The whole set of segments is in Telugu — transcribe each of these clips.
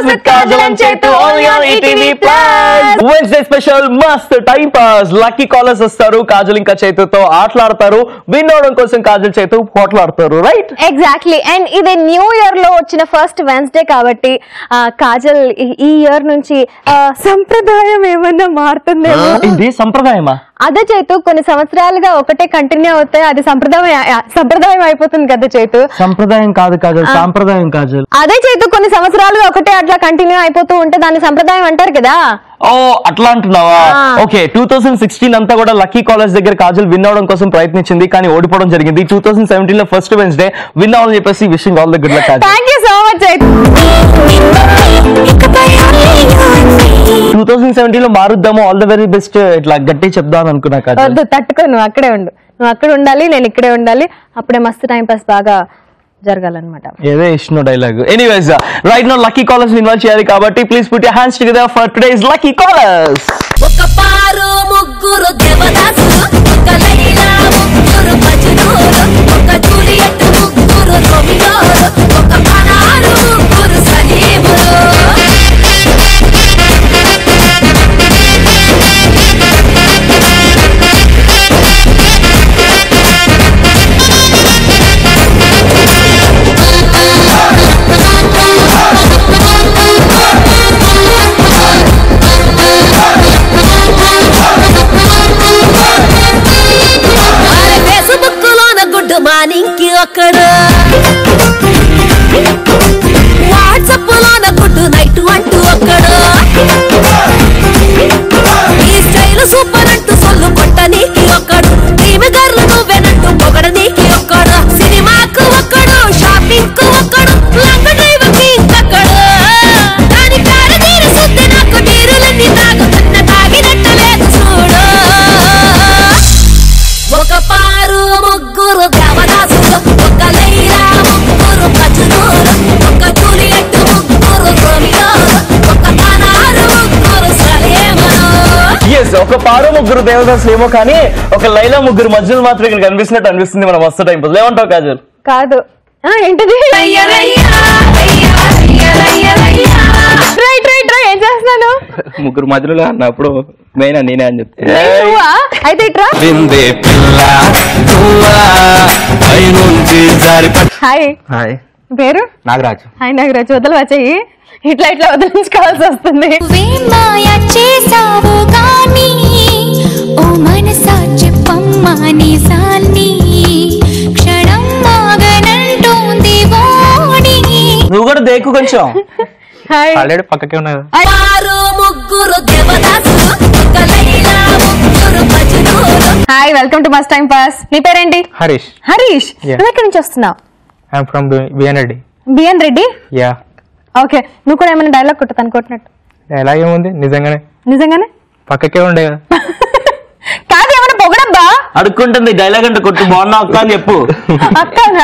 with Kajal and Chetu only on ETV Plus. Wednesday special మస్త్ టైం పాస్ లక్కీ కాలర్స్ వస్తారు కాజల్ ఇంకా చేతుతో ఆటలాడతారు విన్ అవడం కోసం కాజల్ చేతు పోట్లాడతారు రైట్ ఎగ్జాక్ట్లీ అండ్ ఇది న్యూ ఇయర్ లో వచ్చిన ఫస్ట్ వెన్స్డే కాబట్టి ఆ, కాజల్ ఈ- ఈ ఇయర్ నుంచి ఆ, సంప్రదాయం ఏమన్నా మారుతుందేమో ఇది సంప్రదాయమా అదే చేతు కొన్ని సంవత్సరాలుగా ఒకటే కంటిన్యూ అవుతాయి అది సంప్రదాయం సంప్రదాయం అయిపోతుంది కదా చేతు సంప్రదాయం కాదు కాజల్ సాంప్రదాయం కాజల్ అదే చేతు కొన్ని సంవత్సరాలుగా ఒకటే అట్లా కంటిన్యూ అయిపోతూ ఉంటే దాన్ని సంప్రదాయం అంటారు కదా ఓ అట్లా అంటున్నావా ఆ. ఓకే టూ థౌసండ్ సిక్స్టీన్ అంతా కూడా లక్కీ కాలేజ్ దగ్గర కాజల్ విన్ అవడం కోసం ప్రయత్నించింది కానీ ఓడిపోవడం జరిగింది టూ థౌసండ్ సెవెంటీన్ లో ఫస్ట్ వెన్స్డే విన్ అవ్వాలని చెప్పేసి wishing all the good luck Kajal thank you so much Chethu two thousand seventeen లో మారుద్దాము ఆల్ ద వెరీ బెస్ట్ ఇట్లా గట్టి చెప్దాం అనుకున్నా కాజల్ వద్దు తట్టుకో నువ్వు అక్కడే ఉండు నువ్వు అక్కడ ఉండాలి నేను ఇక్కడే ఉండాలి అప్పుడే మస్తు టైం పాస్ బాగా జరగాలన్నమాట ఏదే ఇష్టం dialogue anyways right no lucky callers invite చేయాలి కాబట్టి please put your hands together for today's lucky callers ఒక పారు ముగ్గురు దేవదాసులు ఒక లైలా ముగ్గురు మజనూరు ఒక జూలియట్ ముగ్గురు రోమియోలు ఒక పనారు ముగ్గురు సలీములు ఫేస్బుక్ లోన గుడ్ మార్నింగ్ కి ఒకడు వాట్సాప్ లోన గుడ్ నైట్ అంటూ ఒకడు ఈ స్టైల్ సూపర్ అంటూ సొల్లు కొట్ట నీకి ఒకడు ఈమె గర్లు నువ్వేనంటూ పొగడ నీకి ఒకడు సినిమాకు ఒకడు షాపింగ్ కు ఒకడు లంగ డ్రైవ్ కి ఇంకొకడు దాని కాడ నీరు సుద్ది నాకు నీరులన్నీ తాగుతున్న తాగినట్టు లేదు చూడు ఒక పారు ముగ్గురు దేవదాసులు ఒక లైలా ముగ్గురు మజనూరు ఒక జూలియట్ ముగ్గురు రోమియోలు ఒక పనారు ముగ్గురు సలేములు ఎస్ ఒక పారు ముగ్గురు దేవదాసులు ఏమో కానీ ఒక లైలా ముగ్గురు మధ్యలో మాత్రం ఇక్కడ కనిపిస్తున్నట్టు అనిపిస్తుంది మన మస్తు టైం పాస్ ఏమంటావు కాజల్ కాదు ఆ, ఏంటిది రైట్ రైట్ రైట్ ఏం చేస్తున్నాను ముగ్గురు మధ్యలో అన్నప్పుడు మెయిన్ నేనే అని చెప్తాను నువ్వా? అయితే ఇట్రా విందే పిల్ల నువ్వా పైనుంచి జారి హాయ్ హాయ్ పేరు నాగరాజు హాయ్ నాగరాజు వదలు వచ్చాయి ఇట్లా ఇట్లా వదిలించుకోవాల్సి వస్తుంది మాయ చేసావు కానీ ఓ మనసా చెప్పమ్మా నిజాన్ని క్షణం మాగనంటోంది వాడి నువ్వు కూడా దేకు కొంచెం హాయ్ ఆల్రెడీ పక్కకే ఉన్నది పారు ముగ్గురు దేవదాసులు ఒక లైలా ముగ్గురు మజనూరు హాయ్ వెల్కమ్ టు మస్ట్ టైం పాస్ నీ పేరేంటి హరీష్ హరీష్ Yeah. నువ్వు ఎక్కడి నుంచి వస్తున్నావు I'm from BN Reddy BN Reddy yeah okay నువ్వు కూడా ఏమైనా డైలాగ్ కొట్టదు అనుకుంటున్నట్టు ఎలాగేముంది నిజంగానే నిజంగానే పక్కకే ఉండే కదా కాదు ఏమైనా పొగడబ్బా అడుక్కుంటుంది డైలాగ్ అంటే కొట్టు బాగున్నా అక్క అని చెప్పు అక్కనా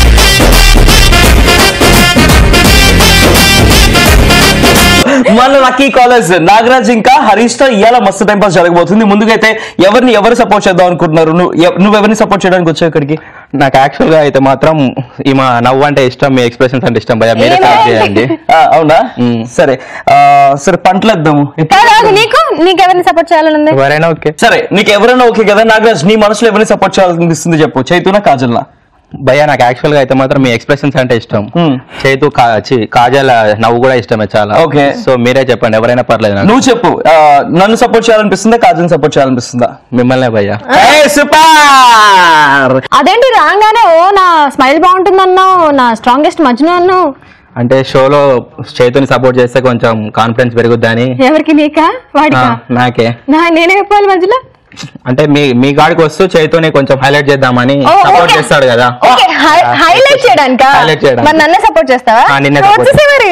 మన లక్కీ కాలర్స్ నాగరాజ్ ఇంకా హరీష్ తో ఇవాళ మస్తు టైం పాస్ జరగబోతుంది ముందుకైతే ఎవరిని ఎవరు సపోర్ట్ చేద్దాం అనుకుంటున్నారు నువ్వు ఎవ- నువ్వు ఎవరిని సపోర్ట్ చేయడానికి వచ్చావు ఇక్కడికి నాకు యాక్చువల్ గా అయితే మాత్రం ఈమె నవ్వు అంటే ఇష్టం మీ ఎక్స్ప్రెషన్స్ అంటే ఇష్టం భయ మీరే స్టార్ట్ చేయండి ఆ, అవునా మ్మ్. సరే ఆ, సరే పంటలు వేద్దాము కాదు కాదు, నీకు నీకెవరిని సపోర్ట్ చేయాలని ఉంది ఎవరైనా ఓకే సరే నీకు ఎవరైనా ఓకే కదా నాగరాజ్ నీ మనసులో ఎవరిని సపోర్ట్ చేయాలనిపిస్తుంది చెప్పు చైతునా కాజల్నా భయ నాకు యాక్చువల్ గా అయితే మాత్రం మీ ఎక్స్ప్రెషన్స్ అంటే ఇష్టం Hmm. చేతు కా- చి, కాజల్ నవ్వు కూడా ఇష్టమే చాలా Okay. సో మీరే చెప్పండి ఎవరైనా పర్లేదు నాకు నువ్వు చెప్పు ఆ, నన్ను సపోర్ట్ చేయాలనిపిస్తుందా కాజల్ సపోర్ట్ చేయాలనిపిస్తుందా మిమ్మల్నే భయ్యా సూపర్ అదేంటి రాగానే ఓ నా స్మైల్ బాగుంటుందన్నావు నా స్ట్రాంగెస్ట్ మజ్ను అన్నావు అంటే షోలో చైతుని సపోర్ట్ చేస్తే కొంచెం కాన్ఫిడెన్స్ పెరుగుద్దని ఎవరికి నీకా వాడికా ఆ, నాకే నా నేనే చెప్పాలి మధ్యలో అంటే మీ మీ గాడికి వస్తూ చైతుని కొంచెం హైలైట్ చేద్దామని ఓ, సపోర్ట్ okay. చేస్తాడు కదా ఓకే హైలైట్ చేయడానికా Highlight చేయడానికి. మరి నన్నే సపోర్ట్ చేస్తావా ఆ, నిన్నే support వచ్చేసే మరి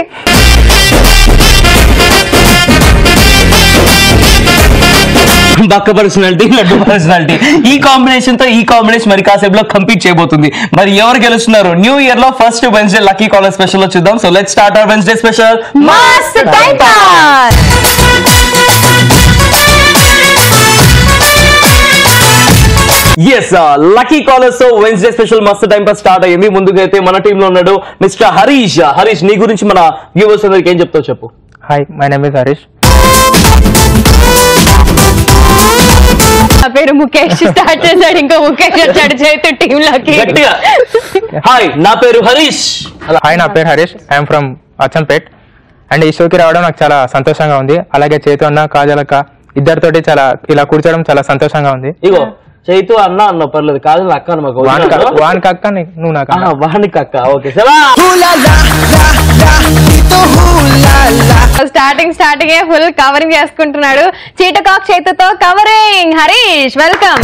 బక్క పర్సనాలిటీ లడ్డు పర్సనాలిటీ ఈ కాంబినేషన్ తో ఈ కాంబినేషన్ మరి కాసేపులో కంపీట్ చేయబోతుంది మరి ఎవరు గెలుస్తున్నారు న్యూ ఇయర్ లో first Wednesday lucky caller special లో చూద్దాం so let start our Wednesday special మస్త్ time pass is lucky callers Wednesday special మస్తు టైం పాస్ స్టార్ట్ అయ్యింది ముందుగా అయితే మన టీమ్ లో ఉన్నాడు మిస్టర్ హరీష్ హరీష్ నీ గురించి మన వ్యూవర్స్ అందరికి ఏం చెప్తావు చెప్పు hi my name is Harish నా పేరు ముఖేష్ స్టార్ట్ చేశాడు ఇంకో ముఖేష్ వచ్చాడు చేతు టీమ్ లోకి గట్టిగా హాయ్ నా పేరు హరీష్ హాయ్ నా పేరు Harish I'm from Achampet and ఈ షోకి రావడం నాకు చాలా సంతోషంగా ఉంది అలాగే చేతు అన్న కాజలక్క ఇద్దరితోటి చాలా ఇలా కూర్చోవడం చాలా సంతోషంగా ఉంది ఇగో చైతు అన్న అన్న పర్లేదు కాదు నా అక్క అని మాకు వాన్ వదిలేడు. వానికి అక్క నీ- నువ్వు నాకు అన్న. ఆ, వానికి అక్క ఓకే సరే స్టార్టింగ్ స్టార్టింగ్ ఫుల్ కవరింగ్ చేసుకుంటున్నాడు చీటకాక్ చేతుతో కవరింగ్ హరీష్ వెల్కమ్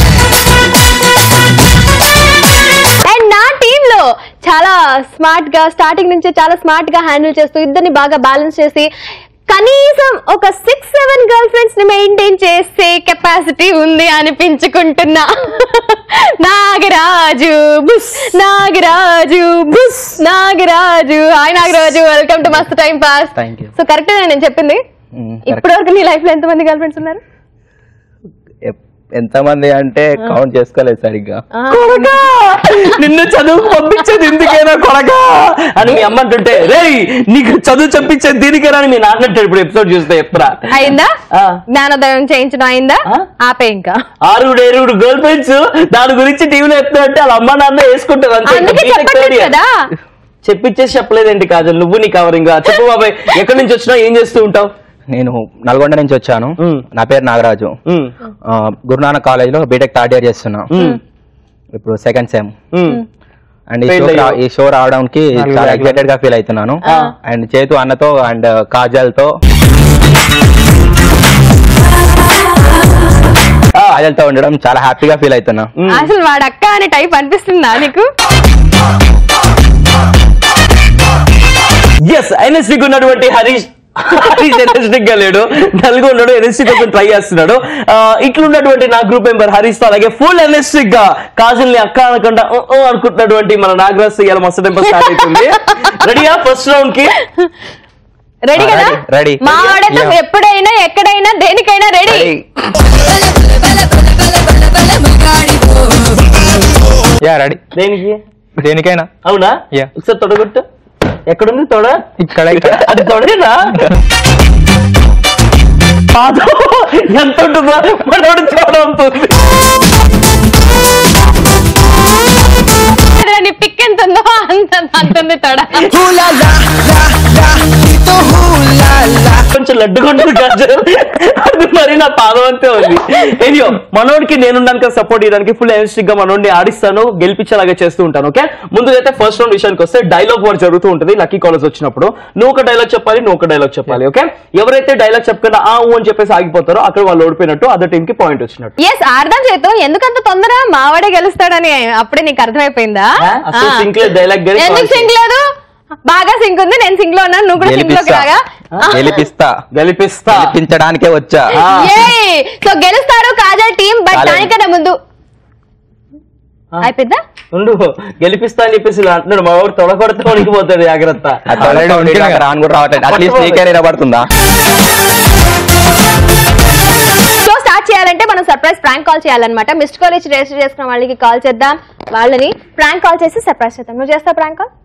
అండ్ నా టీమ్ లో చాలా స్మార్ట్ గా స్టార్టింగ్ నుంచి చాలా స్మార్ట్ గా హ్యాండిల్ చేస్తూ ఇద్దరిని బాగా బ్యాలెన్స్ చేసి కనీసం ఒక సిక్స్ సెవెన్ గర్ల్ ఫ్రెండ్స్ ని మెయింటైన్ చేసే కెపాసిటీ ఉంది అనిపించుకుంటున్నా నాగరాజు బుస్ నాగరాజు బుస్ Nagaraju hi Nagaraju welcome to మస్త్ time pass Thank you. So correct నేను చెప్పింది ఇప్పటి వరకు నీ లైఫ్ లో ఎంత మంది గర్ల్ ఫ్రెండ్స్ ఉన్నారు ఎంత మంది అంటే కౌంట్ చేసుకోలేదు సరిగ్గా కొడకా నిన్ను చదువుకు పంపించేది ఎందుకైనా కొడకా అని మీ అమ్మ అంటుంటే రేయ్ నీకు చదువు చంపించేది దీనికేనా అని మీ నాన్న అంటాడు ఇప్పుడు ఎపిసోడ్ చూస్తే ఎప్పుడా అయిందా ఆ. జ్ఞానోదయం చేయించడం అయిందా ఆ? ఆపే ఇంకా ఆరుగుడు ఏరుగుడు గర్ల్ ఫ్రెండ్స్ దాని గురించి టీవీలో చెప్తారంటే వాళ్ళ అమ్మ నాన్న వేసుకుంటారు అంతే ఇంకా అందుకే B.Tech third చెప్పట్లేదు year. కదా చెప్పించేసి చెప్పలేదేంటి కాజల్ నువ్వు నీ కవరింగ్ చెప్పు బాబాయ్ ఎక్కడి నుంచి వచ్చినా ఏం చేస్తూ ఉంటావు నేను నల్గొండ నుంచి వచ్చాను మ్. నా పేరు నాగరాజు ఉమ్, ఆ, గురునానక్ కాలేజ్ లో బీటెక్ థర్డ్ ఇయర్ చేస్తున్నా ఉమ్, ఇప్పుడు సెకండ్ సెమ్ ఉమ్. అండ్ ఈ Fail షో అయ్యావు. ఈ షో రావడానికి నాలుగు చాలా బ్యాక్లాగ్. ఎక్సైటెడ్ గా ఫీల్ అవుతున్నాను అండ్ చేతు అన్నతో అండ్ కాజల్ తో కాజల్ తో ఉండడం చాలా హ్యాపీగా ఫీల్ అవుతున్నా అసలు వాడు అక్క అనే టైప్ అనిపిస్తుందా నీకు ఎస్ ఎన్ఎస్డికి ఉన్నటువంటి హరీష్ హరీష్ ఎన్ఎస్డిక్ గా లేడు నలుగు ఉన్నాడు ఎన్ఎస్డి కోసం ట్రై చేస్తున్నాడు ఆ, ఇట్లున్నటువంటి నా గ్రూప్ మెంబర్ హరీష్ తో అలాగే ఫుల్ ఎన్ఎస్డిక్ గా కాజల్ ని అక్క అనకుండా "ఉ, ఉ" అనుకుంటున్నటువంటి మన నాగరాజ్ ఇవాళ మస్తు టెంపర్ స్టార్ట్ అవుతుంది రెడీయా ఫస్ట్ రౌండ్ కి రెడీ ఆ, కదా ready, ready. మా వాడైతే Yeah. ఎప్పుడైనా ఎక్కడైనా దేనికైనా రెడీ యా రెడీ దేనికి దేనికైనా అవునా Yeah. ఒకసారి తొడగొట్టు ఎక్కడుంది తొడ ఇక్కడ ఇక్కడ అది తొడేనా పాదం ఎంత ఉంటుందో మనోడు తొడ ఉంటుంది నీ పిక్ ఎంత ఉందో అంత అంత ఉంది తొడ కొంచెం లడ్డుగా ఉంటుంది కాజల్ అది మరి నా పాదం అంతే ఉంది ఎనియో మనోడికి నేనున్నాను కదా సపోర్ట్ చేయడానికి ఫుల్ ఎనర్జిటిక్ గా మనోడిని ఆడిస్తాను గెలిపించేలాగా చేస్తూ ఉంటాను ఓకే ముందు అయితే ఫస్ట్ రౌండ్ విషయానికి వస్తే డైలాగ్ వర్డ్ జరుగుతూ ఉంటుంది లక్కీ కాలేజ్ వచ్చినప్పుడు నువ్వు ఒక డైలాగ్ చెప్పాలి నువ్వు ఒక డైలాగ్ చెప్పాలి ఓకే ఎవరైతే డైలాగ్ చెప్పకుండా ఆ ఊ అని చెప్పేసి ఆగిపోతారో అక్కడ వాళ్ళు ఓడిపోయినట్టు అదే టీం కి పాయింట్ వచ్చినట్టు ఎస్ అర్థం చేతు ఎందుకంత తొందర మావాడే గెలుస్తాడని అప్పుడే నీకు అర్థమైపోయిందా ఆ? అసలు ఆ. సింక్ లేదు, dialogue గెలిచి ఎందుకు point. సింక్ లేదు బాగా సింక్ ఉంది నేను సింక్ లో ఉన్నాను నువ్వు కూడా సింక్ లోకి గెలిపిస్తా రాగా గెలిపిస్తా గెలిపిస్తా గెలిపించడానికే వచ్చా ఆ. సో గెలుస్తారు కాజల్ టీం బట్ చాలండి. దానికన్నా ముందు ఆ. అయిపోద్దా ఉండు గెలిపిస్తా అని చెప్పేసి ఇలా అంటున్నాడు మా వాడు తొడగొడితే వణికిపోతాడు జాగ్రత్త ఆ తొడలో ఉండి నాకు రాను కూడా రావట్లేదు అట్లీస్ట్ నీకే నిలబడుతుందా సో స్టార్ట్ చేయాలంటే మనం సర్ప్రైజ్ ప్రాంక్ కాల్ చేయాలన్నమాట మిస్డ్ కాల్ ఇచ్చి రిజిస్టర్ చేసుకున్న వాళ్ళకి కాల్ చేద్దాం వాళ్ళని ప్రాంక్ కాల్ చేసి సర్ప్రైజ్ చేద్దాం నువ్వు చేస్తావు prank call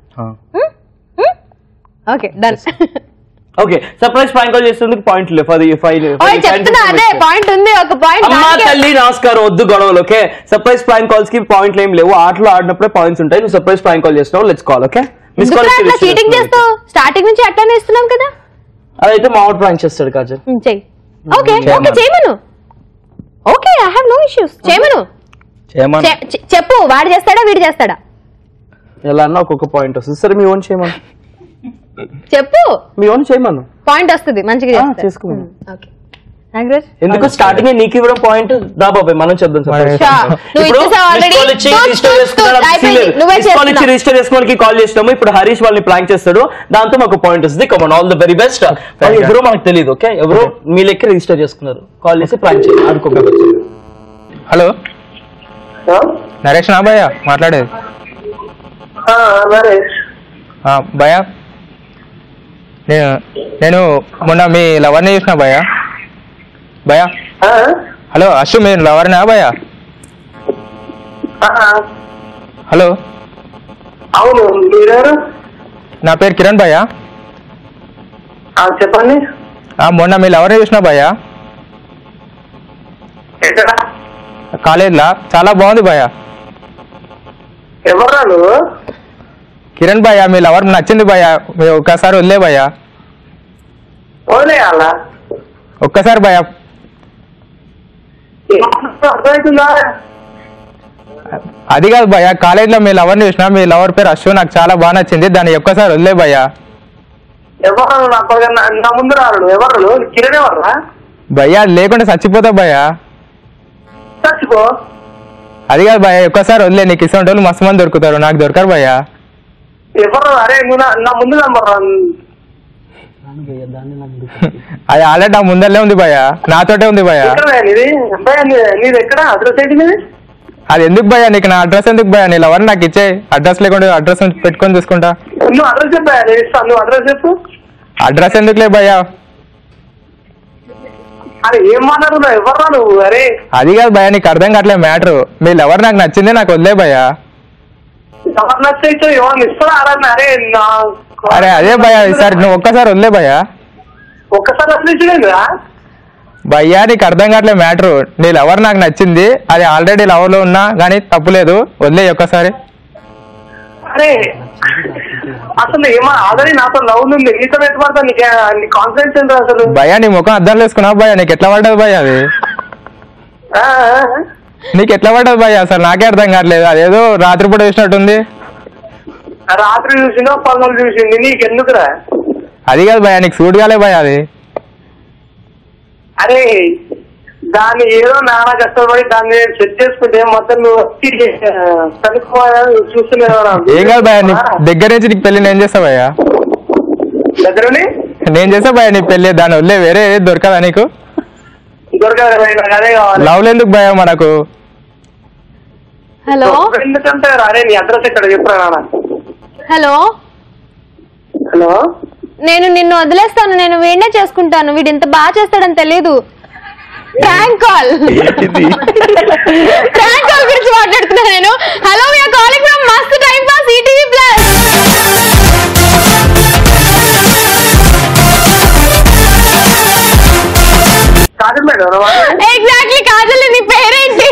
okay done okay surprise prank call చేసేందుకు పాయింట్ లేవు అది ఫైవ్ చెప్తున్నా అదే పాయింట్ ఉంది ఒక పాయింట్ అమ్మా తల్లి నమస్కారం వద్దు గొడవలు ఓకే సర్ప్రైజ్ ప్రాంక్ కాల్స్ కి పాయింట్లు ఏం లేవు ఆటలో ఆడినప్పుడే పాయింట్స్ ఉంటాయి నువ్వు సర్ప్రైజ్ ప్రాంక్ కాల్ చేస్తున్నావు let's call okay miss call అట్లా చీటింగ్ చేస్తావు స్టార్టింగ్ నుంచి అట్లానే ఇస్తున్నాం కదా అదైతే మామూలు ప్రాంక్ చేస్తాడు కాజల్ ఉమ్, చెయ్యి ఓకే ఓకే చేయమను. చేయమను okay I have no issues చేయమను చేయమని చె- చె- చెప్పు వాడు చేస్తాడా వీడు చేస్తాడా ఎలా అన్నా ఒక్కొక్క పాయింట్ వస్తుంది సరే మీ ఓన్ చేయమను చెప్పు మీ ఓన్ చేయమను పాయింట్ వస్తుంది మంచిగా ఆ, చేస్తా. చేసుకున్నాను. ఉమ్, ఓకే నాగరాజ్ ఎందుకు స్టార్టింగ్ నీకు ఇవ్వడం పాయింట్ దా బాబాయ్ మనం చెప్దాం surprise. షా, నువ్వు ఇప్పుడు ఇచ్చేసావు miss already. call ఇచ్చి తూ, register తూ, చేసుకున్నాడు, తూ, అయిపోయింది. సీలేదు. నువ్వే Miss call ఇచ్చి చేస్తున్నావు. రిజిస్టర్ చేసుకోవడానికి కాల్ చేసినాము ఇప్పుడు హరీష్ వాళ్ళని ప్రాంక్ చేస్తాడు దాంతో మాకు పాయింట్ వస్తుంది come on all the very best ఎవరో మనకు తెలియదు ఓకే ఎవరో మీ లెక్క రిజిస్టర్ చేసుకున్నారు కాల్ చేసి ప్రాంక్ చేయాలి అనుకోకపోతే హలో నరేష్ నా భయ్యా మాట్లాడేది ఆ, భయ్యా నేను నేను మొన్న మీ లవర్ని చూసిన భయ్యా భయ్యా హలో అశు మీ లవర్నా భయ్యా హలో అవును మీరెవరు నా పేరు కిరణ్ భయ్య ఆ, చెప్పండి ఆ, మొన్న మీరు ఎవరిని చూసినా భయ్య ఎక్కడ కాలేజ్లో చాలా బాగుంది భయ్య ఎవరు నువ్వు కిరణ్ భయ్య మీ లవర్ నచ్చింది భయ్య మీరు ఒక్కసారి వదిలే భయ్య వదిలేయాలా ఒక్కసారి భయ్య అర్థమవుతుందా అది కాదు భయ్య కాలేజ్లో మీ లవర్ని చూసినా మీ లవర్ పేరు అశ్వ నాకు చాలా బాగా నచ్చింది దాన్ని ఒక్కసారి వదిలే భయ్య ఎవరు నా కొడుకు నా నా ముందు రాడు ఎవరు కిరణ్ ఎవర్రా భయ్య అది లేకుండా చచ్చిపోతా భయ్య చచ్చిపో అది కాదు భయ్య ఒక్కసారి వదిలే నీకు ఇష్టం వాళ్ళు మస్తు మంది దొరుకుతారు నాకు దొరకరు భయ్య ఎవరు అరే నువ్వు నా- నా ముందు కనబడరా అది ఆల్రెడీ నా ముందరలే ఉంది భయ్య నాతోటే ఉంది భయ్య ఎక్కడ నీది అబ్బాయి నీ- నీది ఎక్కడ అడ్రస్ ఏంటి నీది అది ఎందుకు భయ్య నీకు నా అడ్రస్ ఎందుకు భయ్య నీ లవర్ నాకు ఇచ్చే అడ్రస్ లేకుండా అడ్రస్ పెట్టుకొని చూసుకుంటా నువ్వు అడ్రస్ చెప్పా నేను ఇస్తాను నువ్వు అడ్రస్ చెప్పు అడ్రస్ ఎందుకులే భయ్య అరే ఏం మాట్లాడుతున్నావు ఎవర్రా నువ్వు అరే అది కాదు భయ్య నీకు అర్థం కావట్లే మ్యాటర్ మీ లవర్ నాకు నచ్చింది నాకు వదిలే భయ్య ఎవరు నచ్చైతే ఎవరిని ఇస్తారా అరే అరే నా అరే అదే భయ్య ఈసారి నువ్వు ఒక్కసారి వదిలే భయ్య ఒక్కసారి అసలు భయ్యా నీకు అర్థం కావట్లే మ్యాటర్ నీ లవర్ నాకు నచ్చింది అది ఆల్రెడీ లవర్ లో ఉన్నా కానీ తప్పులేదు వదిలే ఒక్కసారి అరే అసలు ఏమో ఆల్రెడీ నాతో లవ్ ఉంది నీతో పెట్టుబడతా నీకు నీ కాన్ఫిడెన్స్ ఏంటో అసలు భయ్యా నీ ముఖం అర్థం వేసుకున్నావు భయ్యా నీకు ఎట్లా పడ్డది భయ్య అది ఆ, ఆ, నీకు ఎట్లా పడ్డది భయ్య అసలు నాకే అర్థం కావట్లేదు అదేదో రాత్రిపూట చూసినట్టుంది ఆ. రాత్రి చూసిందో పనులు చూసింది నీకెందుకురా అది కాదు భయ్యా నీకు సూట్ కాలే భయ్య అది అరే దాన్ని ఏదో నానా కష్టపడి దాన్ని సెట్ చేసుకుంటే మొత్తం నువ్వు వచ్చి, ఆ, కనుక్కోవాలని చూస్తున్నావు ఏం కాదు భయ్యా నీ దగ్గర నుంచి నీకు పెళ్లి నేను చేస్తా భయ్యా దగ్గరని నేను చేస్తా భయ్యా నీ పెళ్లి దాని వదిలే వేరే ఏది దొరకదా నీకు దొరకదు రా, నాకు అదే కావాలి లవ్ ఎందుకు భయ్యా మనకు హలో ఎందుకంటే అరే నీ అడ్రస్ ఎక్కడ చెప్పురా నాన్న హలో హలో నేను నిన్ను వదిలేస్తాను నేను వీడినే చేసుకుంటాను వీడు ఇంత బాగా చేస్తాడని తెలీదు ప్రాంక్ కాల్ ప్రాంక్ కాల్ గురించి మాట్లాడుతున్నా నేను హలో వీఆర్ కాలింగ్ ఫ్రమ్ మస్త్ టైం పాస్ ఈటీవీ ప్లస్ కాదు మేడం ఎగ్జాక్ట్లీ కాజల్ నీ పేరేంటి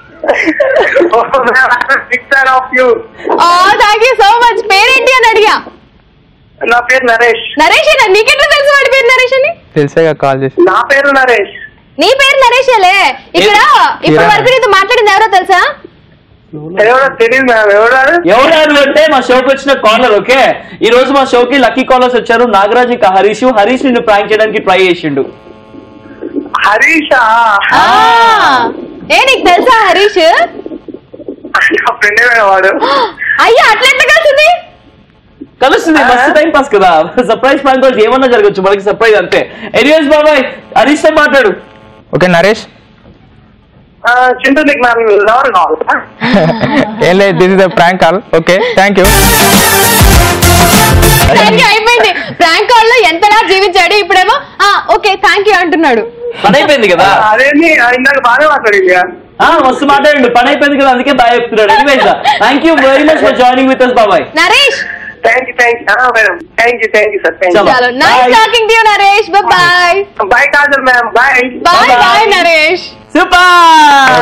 big fan of you oh thank you so much పేరేంటి అని అడిగా నా పేరు నరేష్ నరేష్ ఏనా నీకెట్లా తెలుసు వాడి పేరు నరేష్ అని తెలిసేగా కాల్ చేసి నా పేరు నరేష్ నీ పేరు నరేషేలే ఇక్కడ ఇప్పటి వరకు నీతో మాట్లాడింది ఎవరో తెలుసా ఎవరో తెలియదు మ్యామ్ ఎవడాడు ఎవరు అంటే మా షోకి వచ్చిన కాలర్ ఓకే ఈ రోజు మా షోకి లక్కీ కాలర్స్ వచ్చారు నాగరాజ్ ఇంకా హరీష్ హరీష్ నిన్ను ప్రాంక్ చేయడానికి ట్రై చేసిండు హరీషా ఆ, ఏ నీకు తెలుసా హరీష్ నా ఫ్రెండ్ వాడు అయ్యా అట్లెట్లా కలిసింది కలుస్తుంది మస్తు టైం పాస్ కదా సర్ప్రైజ్ ప్రాంక్ రోజు ఏమన్నా జరగచ్చు మనకి సర్ప్రైజ్ అంతే ఎనీవేస్ బాబాయ్ హరీష్ తో మాట్లాడు ఓకే నరేష్ ఆ, చింటూ నీకు నా లవర్ కావాలా ఏం లేదు this is prank call okay thank you thank you అయిపోయింది ప్రాంక్ కాల్ లో ఎంతలా జీవించాడు ఇప్పుడేమో ఆ ఓకే థ్యాంక్ యూ అంటున్నాడు పని అయిపోయింది కదా అదేంటి ఇందాక బాగానే మాట్లాడింది ఆ మస్తు మాట్లాడండి పని అయిపోయింది కదా అందుకే బాగా చెప్తున్నాడు anyways thank you very much for joining with us బాబాయ్ Naresh thank you thank you madam thank you thank you sir thank చలో. చలో nice Bye. Talking to you Naresh bye you bye Kajal ma'am bye bye Bye-bye. Bye Naresh super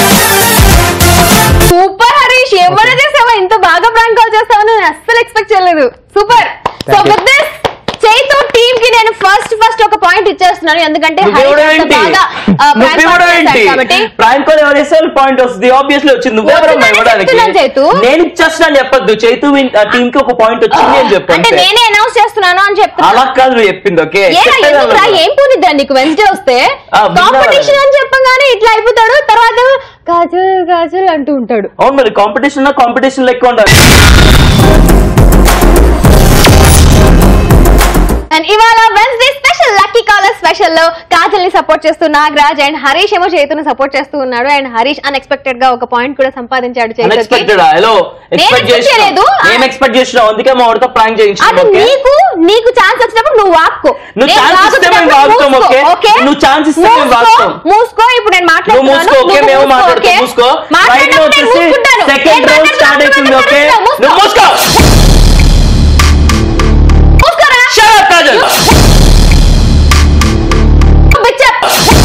super Harish ఏమైనా చేసావా ఇంత బాగా ప్రాంక్ కాల్ చేస్తావని నేను అస్సలు ఎక్స్పెక్ట్ చేయలేదు super so Thank you. With this చైతో టీమ్ కి నేను ఫస్ట్ ఫస్ట్ ఒక పాయింట్ ఇచ్చేస్తున్నాను ఎందుకంటే నువ్వు హరీష్ ఇవ్వడం అంత ఏంటి బాగా ఆ, prank నువ్వు ఇవ్వడం call ఏంటి చేశాడు కాబట్టి ప్రాంక్ కాల్ ఎవరు వేస్తే పాయింట్ వస్తుంది ఆబ్వియస్లీ వచ్చింది నువ్వెవరమ్మా వచ్చిందని ఇవ్వడానికి చెప్తున్నాను చైతు. నేను ఇచ్చేస్తున్నాను చెప్పొద్దు చైతు టీమ్ కి ఒక పాయింట్ వచ్చింది అని చెప్పు అంటే అంతే. నేనే అనౌన్స్ చేస్తున్నాను అని చెప్తున్నా అలా కాదు నువ్వు చెప్పింది ఓకే ఏరా ఎందుకురా ఏం పోనిద్దా నీకు వెన్స్డే వస్తే ఆ, విన్నా కాంపిటీషన్ వాళ్ళని. అని చెప్పగానే ఇట్లా అయిపోతాడు తర్వాత కాజల్ కాజల్ అంటూ ఉంటాడు అవును మరి కాంపిటీషన్ కాంపిటీషన్ లెక్క ఉండాలి అండ్ ఇవాళ Wednesday special lucky caller special లో కాజల్ ని సపోర్ట్ చేస్తూ నాగరాజ్ అండ్ హరీష్ ఏమో చేతును సపోర్ట్ చేస్తూ ఉన్నాడు అండ్ హరీష్ అన్ఎక్స్పెక్టెడ్ గా ఒక పాయింట్ కూడా సంపాదించాడు చేతుకి అన్ఎక్స్పెక్టెడ్ హలో నేను ఎక్స్పెక్ట్ expect చేసిన చేయలేదు. ఏం ఎక్స్పెక్ట్ చేసినావు అందుకే మా వాడితో ప్రాంక్ అది చేయించిన నీకు నీకు ఛాన్స్ వచ్చినప్పుడు నువ్వు వాక్కో నువ్వు నేను chance ఇస్తే మేము వాగుతున్నప్పుడు వాగుతాం, మూసుకో, okay? okay? నువ్వు chance ఇస్తే మేము మూసుకో, వాగుతాం. మూసుకో ఇప్పుడు నేను నువ్వు మాట్లాడుతున్నాను మూసుకో ఓకే నువ్వు మేము మూసుకో, మాట్లాడుతాం okay? మూసుకో రైట్ మాట్లాడేటప్పుడు నేను వచ్చేసి మూసుకుంటాను. సెకండ్ నేను రౌండ్ స్టార్ట్ మాట్లాడుతున్నప్పుడు అవుతుంది నేను ఓకే మూసుకో. నువ్వు మూసుకో మూసుకోరా. Shut up, Kajal Bitch up.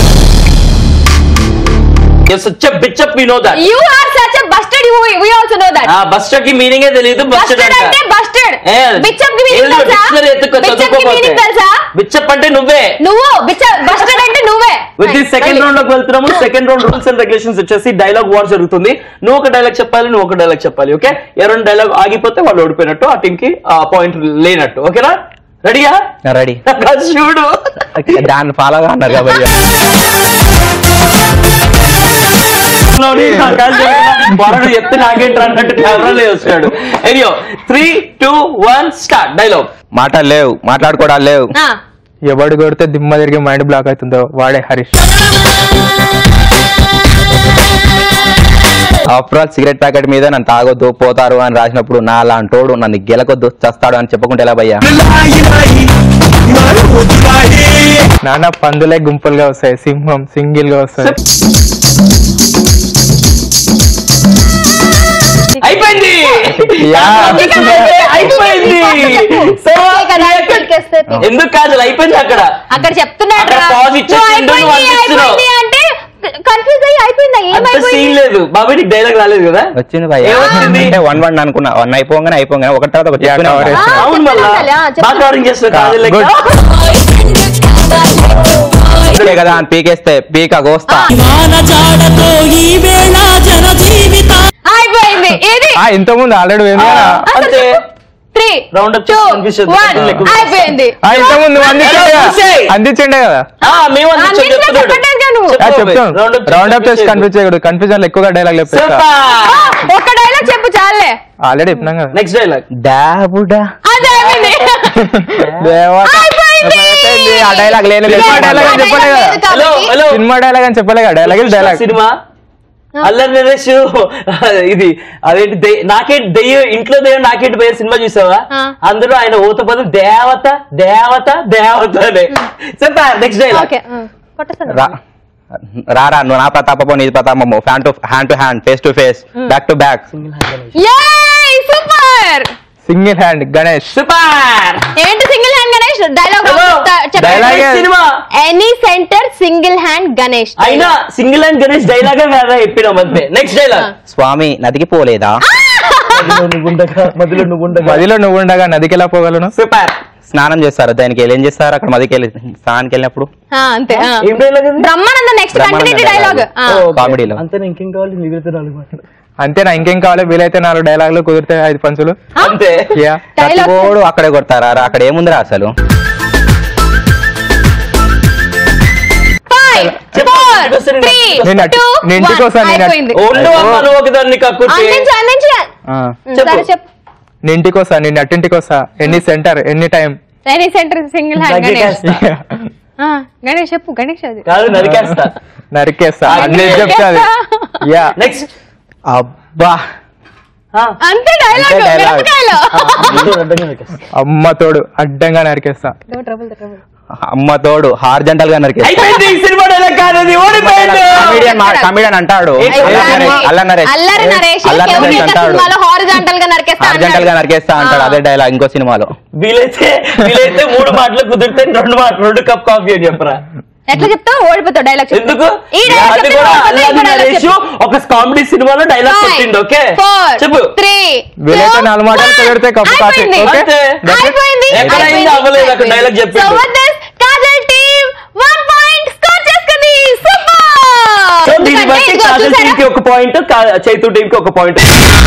You're such a bitch up, we know that. You are such a busted. You, we also know that. ఆ బస్టర్ కి మీనింగే తెలియదు బస్టర్ Busted అంటే busted. Bitch up కి meaning తెలుసా? Bitch up కి meaning తెలుసా? బిచ్చప్ అంటే నువ్వే నువ్వు bitch up- busted అంటే నువ్వే విత్ ది సెకండ్ మళ్ళీ. రౌండ్ లోకి వెళ్తున్నాము second round rules and regulations వచ్చేసి డైలాగ్ వార్ జరుగుతుంది నువ్వు ఒక డైలాగ్ చెప్పాలి నువ్వు ఒక డైలాగ్ చెప్పాలి ఓకే ఎవరైనా డైలాగ్ ఆగిపోతే వాళ్ళు ఓడిపోయినట్టు ఆ టీమ్ కి ఆ పాయింట్ లేనట్టు ఓకేనా రెడీయా రెడీ చూడు దాన్ని ఫాలో అన్నారు కాబట్టి వరడు చెప్తే నాకేంటి అన్నట్టు కెమెరాలో వస్తాడు ఎనియో three two one start dialogue మాటలు లేవు మాట్లాడుకోవడాలు లేవు ఆ, ఎవడు కొడితే దిమ్మ తిరిగి మైండ్ బ్లాక్ అవుతుందో వాడే Harish after all cigarette packet మీద నన్ను తాగొద్దు పోతారు అని రాసినప్పుడు నా అలాంటోడు నన్ను గెలకొద్దు చస్తాడు అని చెప్పుకుంటే ఎలా భయ్యా నాన్న పందులే గుంపులుగా వస్తాయి సింహం సింగిల్ గా వస్తాయి అయిపోయింది యా. అయిపోయింది సో ఓకే కదా, ఎక్కేస్తే. ఎందుకు కాదు అయిపోయింది అక్కడ అక్కడ చెప్తున్నాడు అక్కడ రా. pause ఇచ్చేసి నువ్వు ఉండు, నువ్వు అయిపోయింది, అందిస్తున్నావు. అయిపోయింది అంటే కన్ఫ్యూజ్ అయ్యి అయిపోయిందా అంత ఏమైపోయింది సీన్ లేదు బాబు నీకు డైలాగ్ రాలేదు కదా వచ్చింది భయ్యా ఏమొచ్చింది? అంటే వన్ వన్ అనుకున్నా వన్ అయిపోగానే అయిపోగానే ఒకటి తర్వాత ఒకటి యా, చెప్తూనే cover ఉన్నా. చేస్తున్నా. అవును మళ్ళా చెప్తున్నా, చెప్తున్నా. బాగా కవరింగ్ చేస్తున్నా కాదు లెక్క. good. అంతే కదా అని పీకేస్తే పీక కోస్తా అయిపోయింది ఇది ఆ ఇంత ముందు ఆల్రెడీ ఏమి అంతే త్రీ రౌండ్ అప్ టూ కనిపిస్తుంది వన్ అయిపోయింది ఆ ఇంత ముందు అందించండే కదా చూసేయ్. అందించండే కదా ఆ, మేము అందించాం, అన్నిట్లో చెప్తున్నాడు. చెప్పట్లేదుగా నువ్వు. ఆ, చెప్పు చెప్తాను బాబాయ్. రౌండ్ అప్ రౌండ్ అప్ చేసి కనిపించేయదు. కన్ఫ్యూజ్ చేయకూడదు కన్ఫ్యూజన్ ఎక్కువగా డైలాగ్ చెప్పేస్తా సూపర్ ఒక్క డైలాగ్ చెప్పు చాలే ఆల్రెడీ చెప్పినాం కదా నెక్స్ట్ డైలాగ్ డాబుడా అదే అయిపోయింది దేవా. అయిపోయింది. అయిపోయింది. ఆ డైలాగ్ లేనే లేదు. సినిమా డైలాగ్ అని చెప్పలే కదా లేదు కాబట్టి హలో హలో సినిమా డైలాగ్ అని చెప్పలే కదా డైలాగ్ డైలాగ్ సినిమా అల్లరి నరేష్ ఇది అదేంటి దెయ్య- నాకేంటి దెయ్యం ఇంట్లో దెయ్యం నాకేంటి పోయే సినిమా చూసావా ఆ. అందులో ఆయన ఊత పదం దేవత దేవత దేవత అనే చెప్పా నెక్స్ట్ డైలాగ్ ఓకే కొట్టేస్తాను రా రారా నువ్వు నా ప్రతాపము నీ ప్రతాపము fan to hand to hand face to face back to back ఏయ్ super single hand Ganesh super ఏంటి single hand Ganesh dialogue Hello. Dialogue ఏ. Cinema any center single hand Ganesh అయినా సింగిల్ అండ్ గణేష్ డైలాగే వేరే చెప్పినాం అంతే నెక్స్ట్ డైలాగ్ స్వామి నదికి పోలేదా మధ్యలో నువ్వు మదిలో నువ్వు ఉండగా నదికి ఎలా పోగలను సూపర్ స్నానం చేస్తారు దానికి వెళ్ళి ఏం చేస్తారు అక్కడ మదికి వెళ్ళి స్నానానికి వెళ్ళినప్పుడు ఆ, అంతే ఆ. ఏం డైలాగ్ అది బ్రహ్మానంద నెక్స్ట్ కంటిన్యూటీ డైలాగ్ కామెడీలో అంతే ఇంకేం కావాలి మిగిలితే నాలుగు మాటలు అంతేనా ఇంకేం కావాలి వీలైతే నాలుగు డైలాగులు కుదిరితే ఐదు పంచులు అంతే యా Dialogue. ప్రతికోడు అక్కడే కొడతారా రా, అక్కడ ఏముందిరా అసలు ఫైవ్ ఫోర్ త్రీ నేను అటు- టూ నేను ఇంటికి వస్తాను, నేను అటు- అయిపోయింది ఉండు అమ్మ నువ్వు ఒకదాన్ని కక్కుర్తి అందించు అందించు ఆ. చెప్పు. సరే చెప్పు నేను ఇంటికి వస్తా నేను అట్టింటికి వస్తా ఎన్ని సెంటర్ ఎన్ని time any center single hand Ganesh నరికేస్తా. ఆ, గణేష్ చెప్పు గణేష్ అది కాదు నరికేస్తా నరికేస్తా అన్ని అన్ని చెప్తా అది యా నెక్స్ట్ అబ్బా అంతే డైలాగ్ అంతే dialogue. మిరపకాయలు అమ్మ తోడు అడ్డంగా నరికేస్తా ట్రబుల్ ట్రబుల్ అమ్మ తోడు హార్జెంటల్ గా నరికేస్తా అయిపోయింది ఈ సినిమా డైలాగ్ కాదు అది ఓడిపోయింది కమిడియన్ కమిడియన్ అంటాడు ఏ అల్లరి నరేష్, అల్లరి నరేష్ అల్లరి నరేష్ అల్లరి నరేష్ కెవ్విక అంటాడు సినిమాలో హారిజాంటల్ గా నరికేస్తా హార్జెంటల్ గా నరికేస్తా అంటాడు అదే డైలాగ్ ఇంకో సినిమాలో వీలైతే వీలైతే మూడు మాటలు కుదిరితే రెండు మాటలు రెండు కప్ కాఫీ అని చెప్పరా ఎట్లా చెప్తావు ఓడిపోతావు డైలాగ్ ఎందుకు ఈ డైలాగ్ అది కూడా అల్లరి నరేష్ ఒక కామెడీ సినిమాలో డైలాగ్ చెప్పిండు ఓకే చెప్పు త్రీ వీలైతే నాలుగు మాటలు కుదిరితే కప్పు కాఫీ ఓకే అంతే. అయిపోయింది ఎక్కడైంది అవ్వలేదు అక్కడ డైలాగ్ చెప్పిండు so with this Kajal team 1 point score చేసుకుంది సో సూపర్ దీన్ని బట్టి కాజల్ టీమ్ కి ఒక పాయింట్ చైతు టీమ్ కి ఒక పాయింట్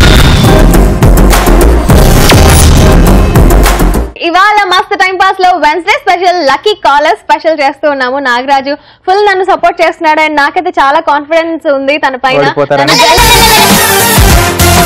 ఇవాళ మస్త్ టైం పాస్ లో Wednesday special lucky caller special చేస్తూ ఉన్నాము నాగరాజు ఫుల్ నన్ను సపోర్ట్ చేస్తున్నాడు అండ్ నాకైతే చాలా కాన్ఫిడెన్స్ ఉంది తన పైన ఓడిపోతారని. నన్ను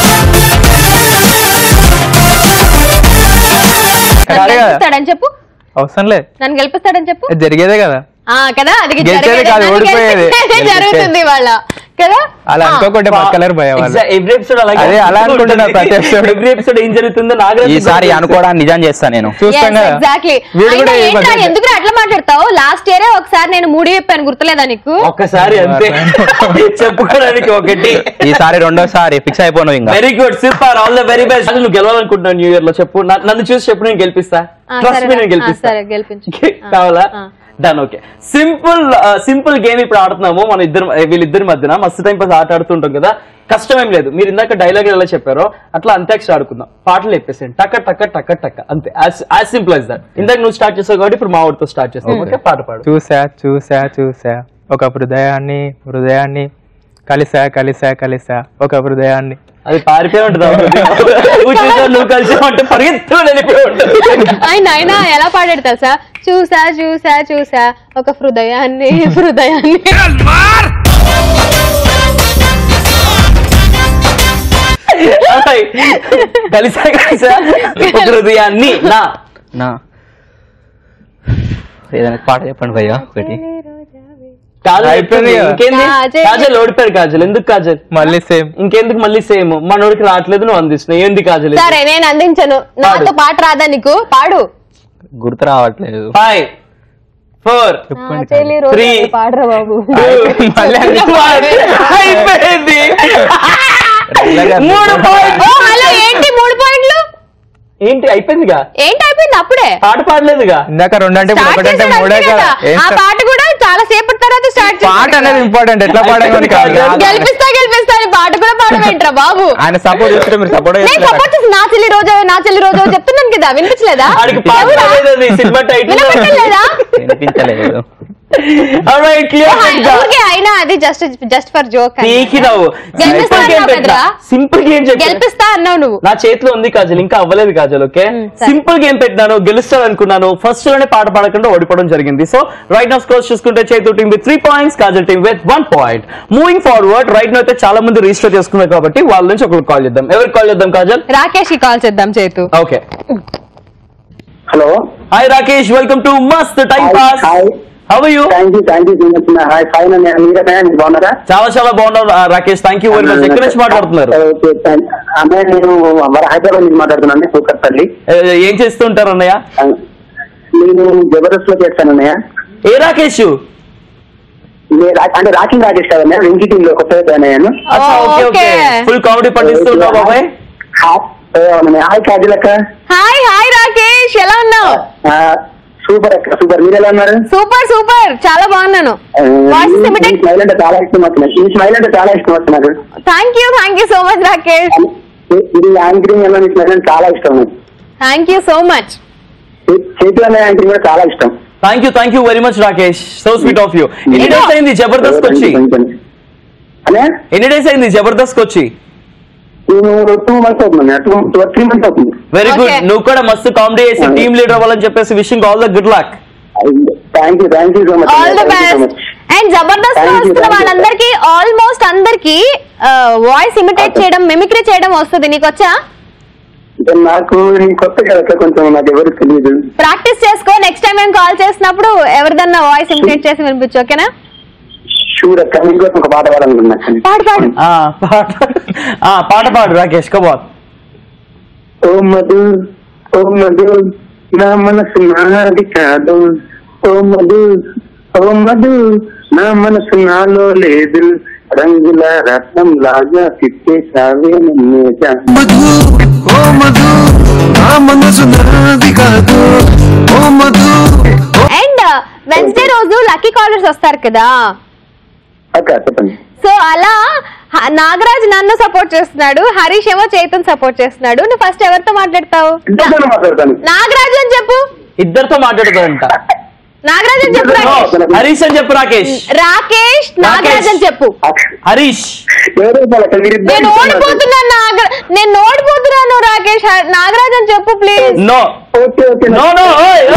గెలిపిస్తాడని చెప్పు అవసరం లేదు నన్ను గెలిపిస్తాడని చెప్పు ఇది జరిగేదే కదా ఆ కదా అది గెలిచేది జరిగేది. కాదు, నన్ను ఓడిపోయేది. గెలిపిస్తేనే జరుగుతుంది వాళ్ళ కదా అలా ఆ. అనుకోకుంటే బతకలేరు భయ వాళ్ళు ఎవ్రీ ఎపిసోడ్ అలాగే అదే, అలా అనుకుంటున్నా ప్రతి episode. ఎవ్రీ ఎపిసోడ్ ఏం జరుగుతుందో నాగరాజ్ ఈసారి అనుకోవడానికి నిజం చేస్తా నేను చూస్తాం కదా ఎగ్జాక్ట్లీ వీడు కూడా ఏ పద్ధతి- ఎందుకు అట్లా మాట్లాడతావు లాస్ట్ ఇయరే ఒకసారి నేను మూడు చెప్పాను గుర్తులేదా నీకు ఒక్కసారి అంతే చెప్పుకోవడానికి ఒకటి ఈసారి రెండోసారి ఫిక్స్ అయిపోను ఇంకా very good super all the very best నువ్వు గెలవాలనుకుంటున్నావు న్యూ ఇయర్ లో చెప్పు నా- నన్ను చూసి చెప్పు నేను గెలిపిస్తా ఆ, ట్రస్ట్ సరే మీ నేను రా. ఆ, గెలిపిస్తా సరే గెలిపించు ఆ, కావాలా ఆ. Done okay simple simple game ఇప్పుడు ఆడుతున్నాము మన ఇద్దరు వీళ్ళిద్దరి మధ్యన మస్తు టైం పాస్ ఆట ఆడుతుంటాం కదా కష్టం ఏం లేదు మీరు ఇందాక డైలాగ్ ఎలా చెప్పారో అట్లా అంత్యాక్షరి ఆడుకుందాం పాటలు చెప్పేసేయండి టక్క టక్క టక్క టక్క అంతే యాజ్ సింపుల్ యాజ్ దట్ ఇందాక నువ్వు స్టార్ట్ చేసావు కాబట్టి ఇప్పుడు మా వాడితో స్టార్ట్ చేస్తావు ఓకే పాట పాడు చూసా చూసా చూసా ఒక హృదయాన్ని హృదయాన్ని కలిసా కలిసా కలిసా ఒక హృదయాన్ని అది పారిపోయి ఉంటుంది నువ్వు చూసావు నువ్వు కలిసి అంటే పరిగెత్తు వెళ్ళిపోయి ఉంటుంది ఆయన ఆయన ఎలా పాడాడు తెలుసా చూసా చూసా చూసా ఒక హృదయాన్ని హృదయాన్ని అలాయ్. కలిసా కలిసా ఒక హృదయాన్ని నా నా ఏదైనా పాట చెప్పండి భయ్యా ఒకటి కాజల్ అయిపోయింది కదా. ఇంకేంది కాజల్. కాజల్ ఓడిపోయాడు కాజల్ ఎందుకు కాజల్ మళ్ళీ సేమ్ ఇంకెందుకు మళ్ళీ సేమ్ మనోడికి రావట్లేదు నువ్వు అందిస్తున్నావు ఏంది కాజల్ ఇది? సరే నేను అందించను నాతో పాట రాదా నీకు పాడు గుర్తు రావట్లేదు ఫైవ్ ఫోర్ నా చెల్లి రోజు Three. పాడరా బాబు మళ్ళీ అయిపోయింది మూడు పాయింట్ ఓ హలో ఏంటి మూడు పాయింట్లు ఏంటి అయిపోయిందిగా ఏంటి అయిపోయింది అప్పుడే పాట పాడలేదుగా ఇందాక రెండు అంటే ఇప్పుడు స్టార్ట్ ఒకటంటే చేసాడు మూడే అంతే కదా కదా ఏం ఆ స్టార్ట్? పాట కూడా చాలా సేపటి తర్వాత స్టార్ట్ పాట అనేది ఇంపార్టెంట్ ఎట్లా పాడమని కాదు గెలిపిస్తా గెలిపిస్తా అని పాట కూడా పాడమేంట్రా బాబు ఆయన సపోర్ట్ చేస్తుంటే మీరు సపోర్ట్ నేను సపోర్ట్ చేసి నా చెల్లి రోజు నా చెల్లి రోజు చెప్తున్నాను కదా వినిపించలేదా ఆడికి పాట ఎవరా? రాలేదని సినిమా టైటిల్ వినపట్టలేదా వినిపించలేదు Alright, clear cut గా. ఊరికే అయినా అది జస్ట్ జస్ట్ ఫర్ జోక్ పీకినావు గెలిపిస్తా సింపుల్ గేమ్ అన్నావు పెట్టినా కదరా? సింపుల్ గేమ్ చెప్పి గెలిపిస్తా అన్నావు నువ్వు నా చేతిలో ఉంది కాజల్ ఇంకా అవ్వలేదు కాజల్ ఓకే మ్, సరే. సింపుల్ గేమ్ పెట్టినాను గెలుస్తాను అనుకున్నాను ఫస్ట్ లోనే పాట పాడకుండా ఓడిపోవడం జరిగింది సో రైట్ నౌ స్కోర్స్ చూసుకుంటే Chethu team with three points Kajal team with one point moving forward right no అయితే చాలా మంది రిజిస్టర్ చేసుకున్నారు కాబట్టి వాళ్ళ నుంచి ఒకరికి కాల్ చేద్దాం ఎవరికి కాల్ చేద్దాం కాజల్ రాకేష్ కి కాల్ చేద్దాం చేతు okay hello hi Rakesh welcome to మస్త్ time pass hi how you thank you thank you so much hi fine అండి మీరే మీరు బాగున్నారా చాలా చాలా బాగున్నారు ఆ, Rakesh thank you very much ఎక్కడి నుంచి మాట్లాడుతున్నారు ఓకే థాంక్- అన్నయ్య నేను మన హైదరాబాద్ నుంచి మాట్లాడుతున్నాను కూకట్పల్లి ఏ- ఏం చేస్తూ ఉంటారు అన్నయ్య నేను జబర్దస్త్ లో చేస్తాను అన్నయ్య ఏ రాకేష్ నేను రా- అంటే రాకింగ్ రాకేష్ కాదన్నయ్య వెంకీ టీమ్ లో కొత్తగా జాయిన్ అయ్యాను అచ్చా okay okay Okay. Full comedy పండిస్తున్నావు బాబాయ్ హాయ్ అవునన్నయ్య. హాయ్ కాజల్ అక్క హాయ్ హాయ్ రాకేష్ ఎలా ఉన్నావు ఆ, సూపర్ అక్క సూపర్ మీరు ఎలా ఉన్నారు సూపర్ సూపర్ చాలా బాగున్నాను ఆ, వాయిస్ ఈ సిమిటెడ్ స్మైల్ అంటే చాలా ఇష్టం వస్తున్నాయి ఈ స్మైల్ అంటే చాలా ఇష్టం వస్తున్నారు thank you thank you so much Rakesh ఇది యాంకరింగ్ అన్న మీ స్మైల్ అంటే చాలా ఇష్టం నాకు. థ్యాంక్ యూ సో మచ్ చే- చేతులు అన్న యాంకరింగ్ కూడా చాలా ఇష్టం thank you thank you very much Rakesh so sweet of you ఎన్ని డేస్ అయింది జబర్దస్త్ వచ్చి అనే ఎన్ని డేస్ అయింది జబర్దస్త్ వచ్చి నేను టూ మంత్స్ అవుతుంది టూ టూ త్రీ మంత్స్ అవుతుంది వెరీ గుడ్ Okay. నువ్వు కూడా మస్తు కామెడీ చేసి టీమ్ లీడర్ అవ్వాలని చెప్పేసి wishing all the good luck thank you thank you so much all the best and Jabardasth Thank you, వస్తున్న thank you. వాళ్ళందరికీ ఆల్మోస్ట్ అందరికి వాయిస్ ఇమిటేట్ చేయడం మిమిక్రీ చేయడం వస్తుంది నీకు వచ్చా నాకు నేను కొత్త కదా కొంచెం నాకు ఎవరు తెలియదు ప్రాక్టీస్ చేసుకో నెక్స్ట్ టైం మేము కాల్ చేసినప్పుడు ఎవరిదన్నా వాయిస్ ఇమిటేట్ చేసి వినిపించు ఓకేనా షూర్ అక్క మీకోసం ఒక పాట పాడాలనుకున్నా పాడు పాడు ఆ, పాట ఆ, పాట పాడు రాకేష్ కబాల్ ఓ మధు ఓ మధు నా మనసు నాది కాదు ఓ మధు ఓ మధు నా మనసు నాలో లేదు రంగుల రత్నం లాగా తిప్పేసావే నన్నేజా మధు ఓ మధు నా మనసు నాది కాదు ఓ మధు అండ్ వెన్స్డే రోజు లక్కీ కాలర్స్ వస్తారు కదా అక్క చెప్పండి సో అలా హ- నాగరాజ్ నన్ను సపోర్ట్ చేస్తున్నాడు హరీష్ ఏమో చైతన్ సపోర్ట్ చేస్తున్నాడు నువ్వు ఫస్ట్ ఎవరితో మాట్లాడతావు ఇద్దరితోనే మాట్లాడతాను నాగరాజ్ అని చెప్పు ఇద్దరితో మాట్లాడుతారంట నాగరాజ్ అని చెప్పు రాకేష్ హరీష్ అని చెప్పు రాకేష్ రాకేష్ నాగరాజ్ అని చెప్పు హరీష్ ఎవరో వాళ్ళకి మీరిద్దరు నేను ఓడిపోతున్నాను నాగ నేను ఓడిపోతున్నాను రాకేష్ హ- నాగరాజ్ అని చెప్పు please no okay okay no no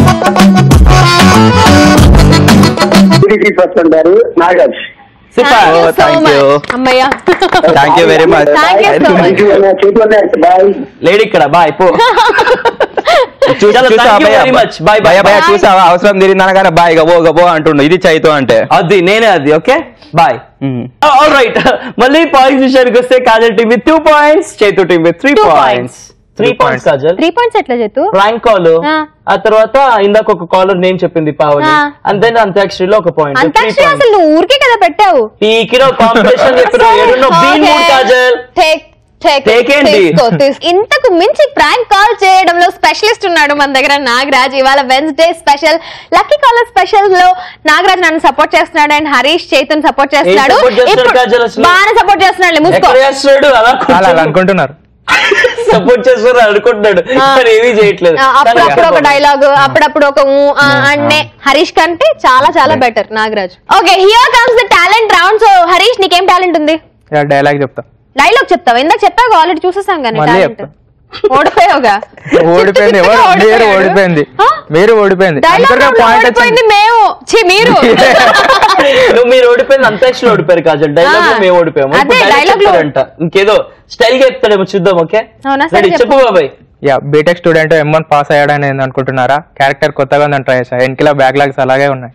first అంటారు Nagaraj super Oh, thank you. అమ్మయ్యా thank you very much Thank you so much. చేతి బాయ్ లేడీ ఇక్కడ బాయ్ పో చూ- చలో చూసావా థ్యాంక్ యూ భయ్యా? వెరీ మచ్ బాయ్ భయ్యా, బాయ్ భయ్యా, చూసావా అవసరం తిరిగిందనగానే బాయ్ గబో గబో అంటుండు ఇది చైతో అంటే అది నేనే అది ఓకే బాయ్ మ్మ్. ఆల్ రైట్ మళ్ళీ పాయింట్స్ విషయానికి వస్తే Kajal team with two points Chaitu team with three Two points three points Kajal three points ఎట్లా చేతు ప్రాంక్ కాల్ ఆ. ఆ తర్వాత ఇందాక ఒక కాలర్ నేమ్ చెప్పింది పావని ఆ. అంతే అంత్యాక్షరిలో ఒక పాయింట్ అంతాక్షరి అసలు నువ్వు ఊరికే కదా పెట్టావు పీకిలో కాంపిటీషన్ చెప్పిన ఏడున్నో బీన్ మూడ్ కాజల్ Take- take- Take ఏంటి? తీసుకో, తీసుకో. ఇంతకు మించి ప్రాంక్ కాల్ చేయడంలో స్పెషలిస్ట్ ఉన్నాడు మన దగ్గర నాగరాజ్ ఇవాళ Wednesday special lucky caller special లో నాగరాజ్ నన్ను సపోర్ట్ చేస్తున్నాడు అండ్ హరీష్ చైతన్ సపోర్ట్ చేస్తున్నాడు support చేస్తున్నాడు ఇప్పుడు కాజల్ అసలు? బాగానే సపోర్ట్ చేస్తున్నాడు మూసుకో ఎక్కడ చేస్తున్నాడు అలా అలా అలా అనుకుంటున్నారు సపోర్ట్ చేస్తున్నారు అనుకుంటున్నాడు ఆ. కానీ ఏమీ చేయట్లేదు ఆ, అప్పుడప్పుడు ఒక డైలాగ్ అప్పుడప్పుడు ఒక ఊ, ఆ అన్నే హరీష్ కంటే చాలా చాలా better Nagaraj okay here comes the talent round so Harish నీకేం టాలెంట్ ఉంది డైలాగ్ చెప్తా డైలాగ్ చెప్తావా ఇందాక చెప్పావు ఆల్రెడీ చూసేసాం కానీ మళ్ళీ టాలెంట్ చెప్తా. ఓడిపోయావుగా ఓడిపోయింది ఎవరు చిత్తు మీరు ఓడిపోయాడు. ఓడిపోయింది ఆ? మీరు ఓడిపోయింది డైలాగ్ అందుకనే రౌండ్లో పాయింట్ ఓడిపోయింది వచ్చింది మేము ఛీ మీరు నువ్వు మీరు ఓడిపోయింది అంత్యాక్షరి ఓడిపోయారు కాజల్ డైలాగ్ లో ఆ. మేము ఓడిపోయాము అదే, ఇప్పుడు dialogue dialogue లో- చెప్తాడంట ఇంకేదో స్టైల్ గా చెప్తాడేమో చూద్దాం ఓకే అవునా? సరే రెడీ చెప్పు. చెప్పు బాబాయ్ yeah BTech student M one pass అయ్యాడని నేను అనుకుంటున్నారా క్యారెక్టర్ కొత్తగా ఉందని ట్రై చేశా వెనకలా బ్యాక్లాగ్స్ అలాగే ఉన్నాయి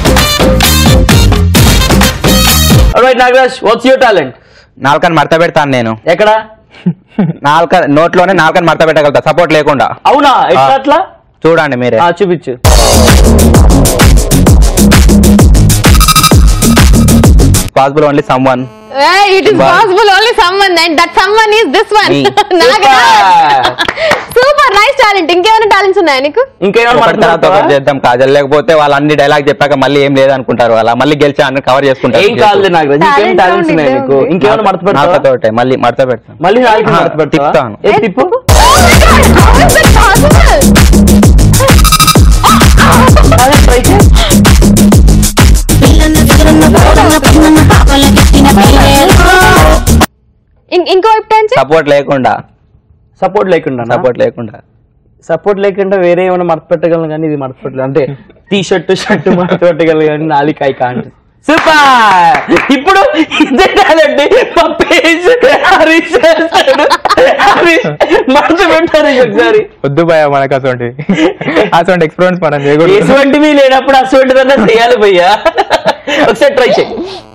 right Nagaraj what's your talent నాలుకని మడత పెడతాను నేను ఎక్కడ నాలుక నోట్లోనే నాలుకని మడత పెట్టగలుగుతా సపోర్ట్ లేకుండా అవునా ఎట్లా ఆ. అట్లా చూడండి మీరే ఆ, చూపించు possible only someone it is Bye. Possible only someone and that someone is this one Me. Super nice talent ఇంకేమైనా టాలెంట్స్ ఉన్నాయా నీకు ఇంకేమైనా ఒకటి తర్వాత ఒకటి మాట్లాడతావా? చేద్దాం కాజల్ లేకపోతే వాళ్ళు అన్ని డైలాగ్ చెప్పాక మళ్ళీ ఏం లేదనుకుంటారు అలా మళ్ళీ గెలిచి అన్ని కవర్ చేసుకుంటారు ఏం కాదు నాగరాజ్ ఇంకేం Talent టాలెంట్స్ ఉన్నాయి ఉంది, నీకు ఉంది. ఇంకేమైనా మడత పెడతావా నాలుకతోటే మళ్ళీ మడత పెడతాను మళ్ళీ నాలుగు ఆ, మడత పెడతావా తిప్పుతాను. ఏ తిప్పు అదే try చేయి. ఇంకో వైపు టర్న్ చేయి. సపోర్ట్ లేకుండా సపోర్ట్ లేకుండా సపోర్ట్ లేకుండా సపోర్ట్ లేకుండా వేరే ఏమైనా మడత పెట్టగలను కానీ ఇది మడత పెట్టలేదు అంటే టీ షర్ట్ షర్ట్ మడత పెట్టగలను కానీ నాలిక కాంట్ సూపర్ ఇప్పుడు ఇదే టాలెంట్ మా పేజ్ హరీష్ చేస్తాడు హరీష్ మడత పెట్టారు ఒకసారి వద్దు భయ మనకు అటువంటి అటువంటి ఎక్స్పీరియన్స్ మనం చేయకూడదు ఎటువంటివి లేనప్పుడు అటువంటిదన్నా చేయాలి భయ్యా ఒకసారి ట్రై చేయి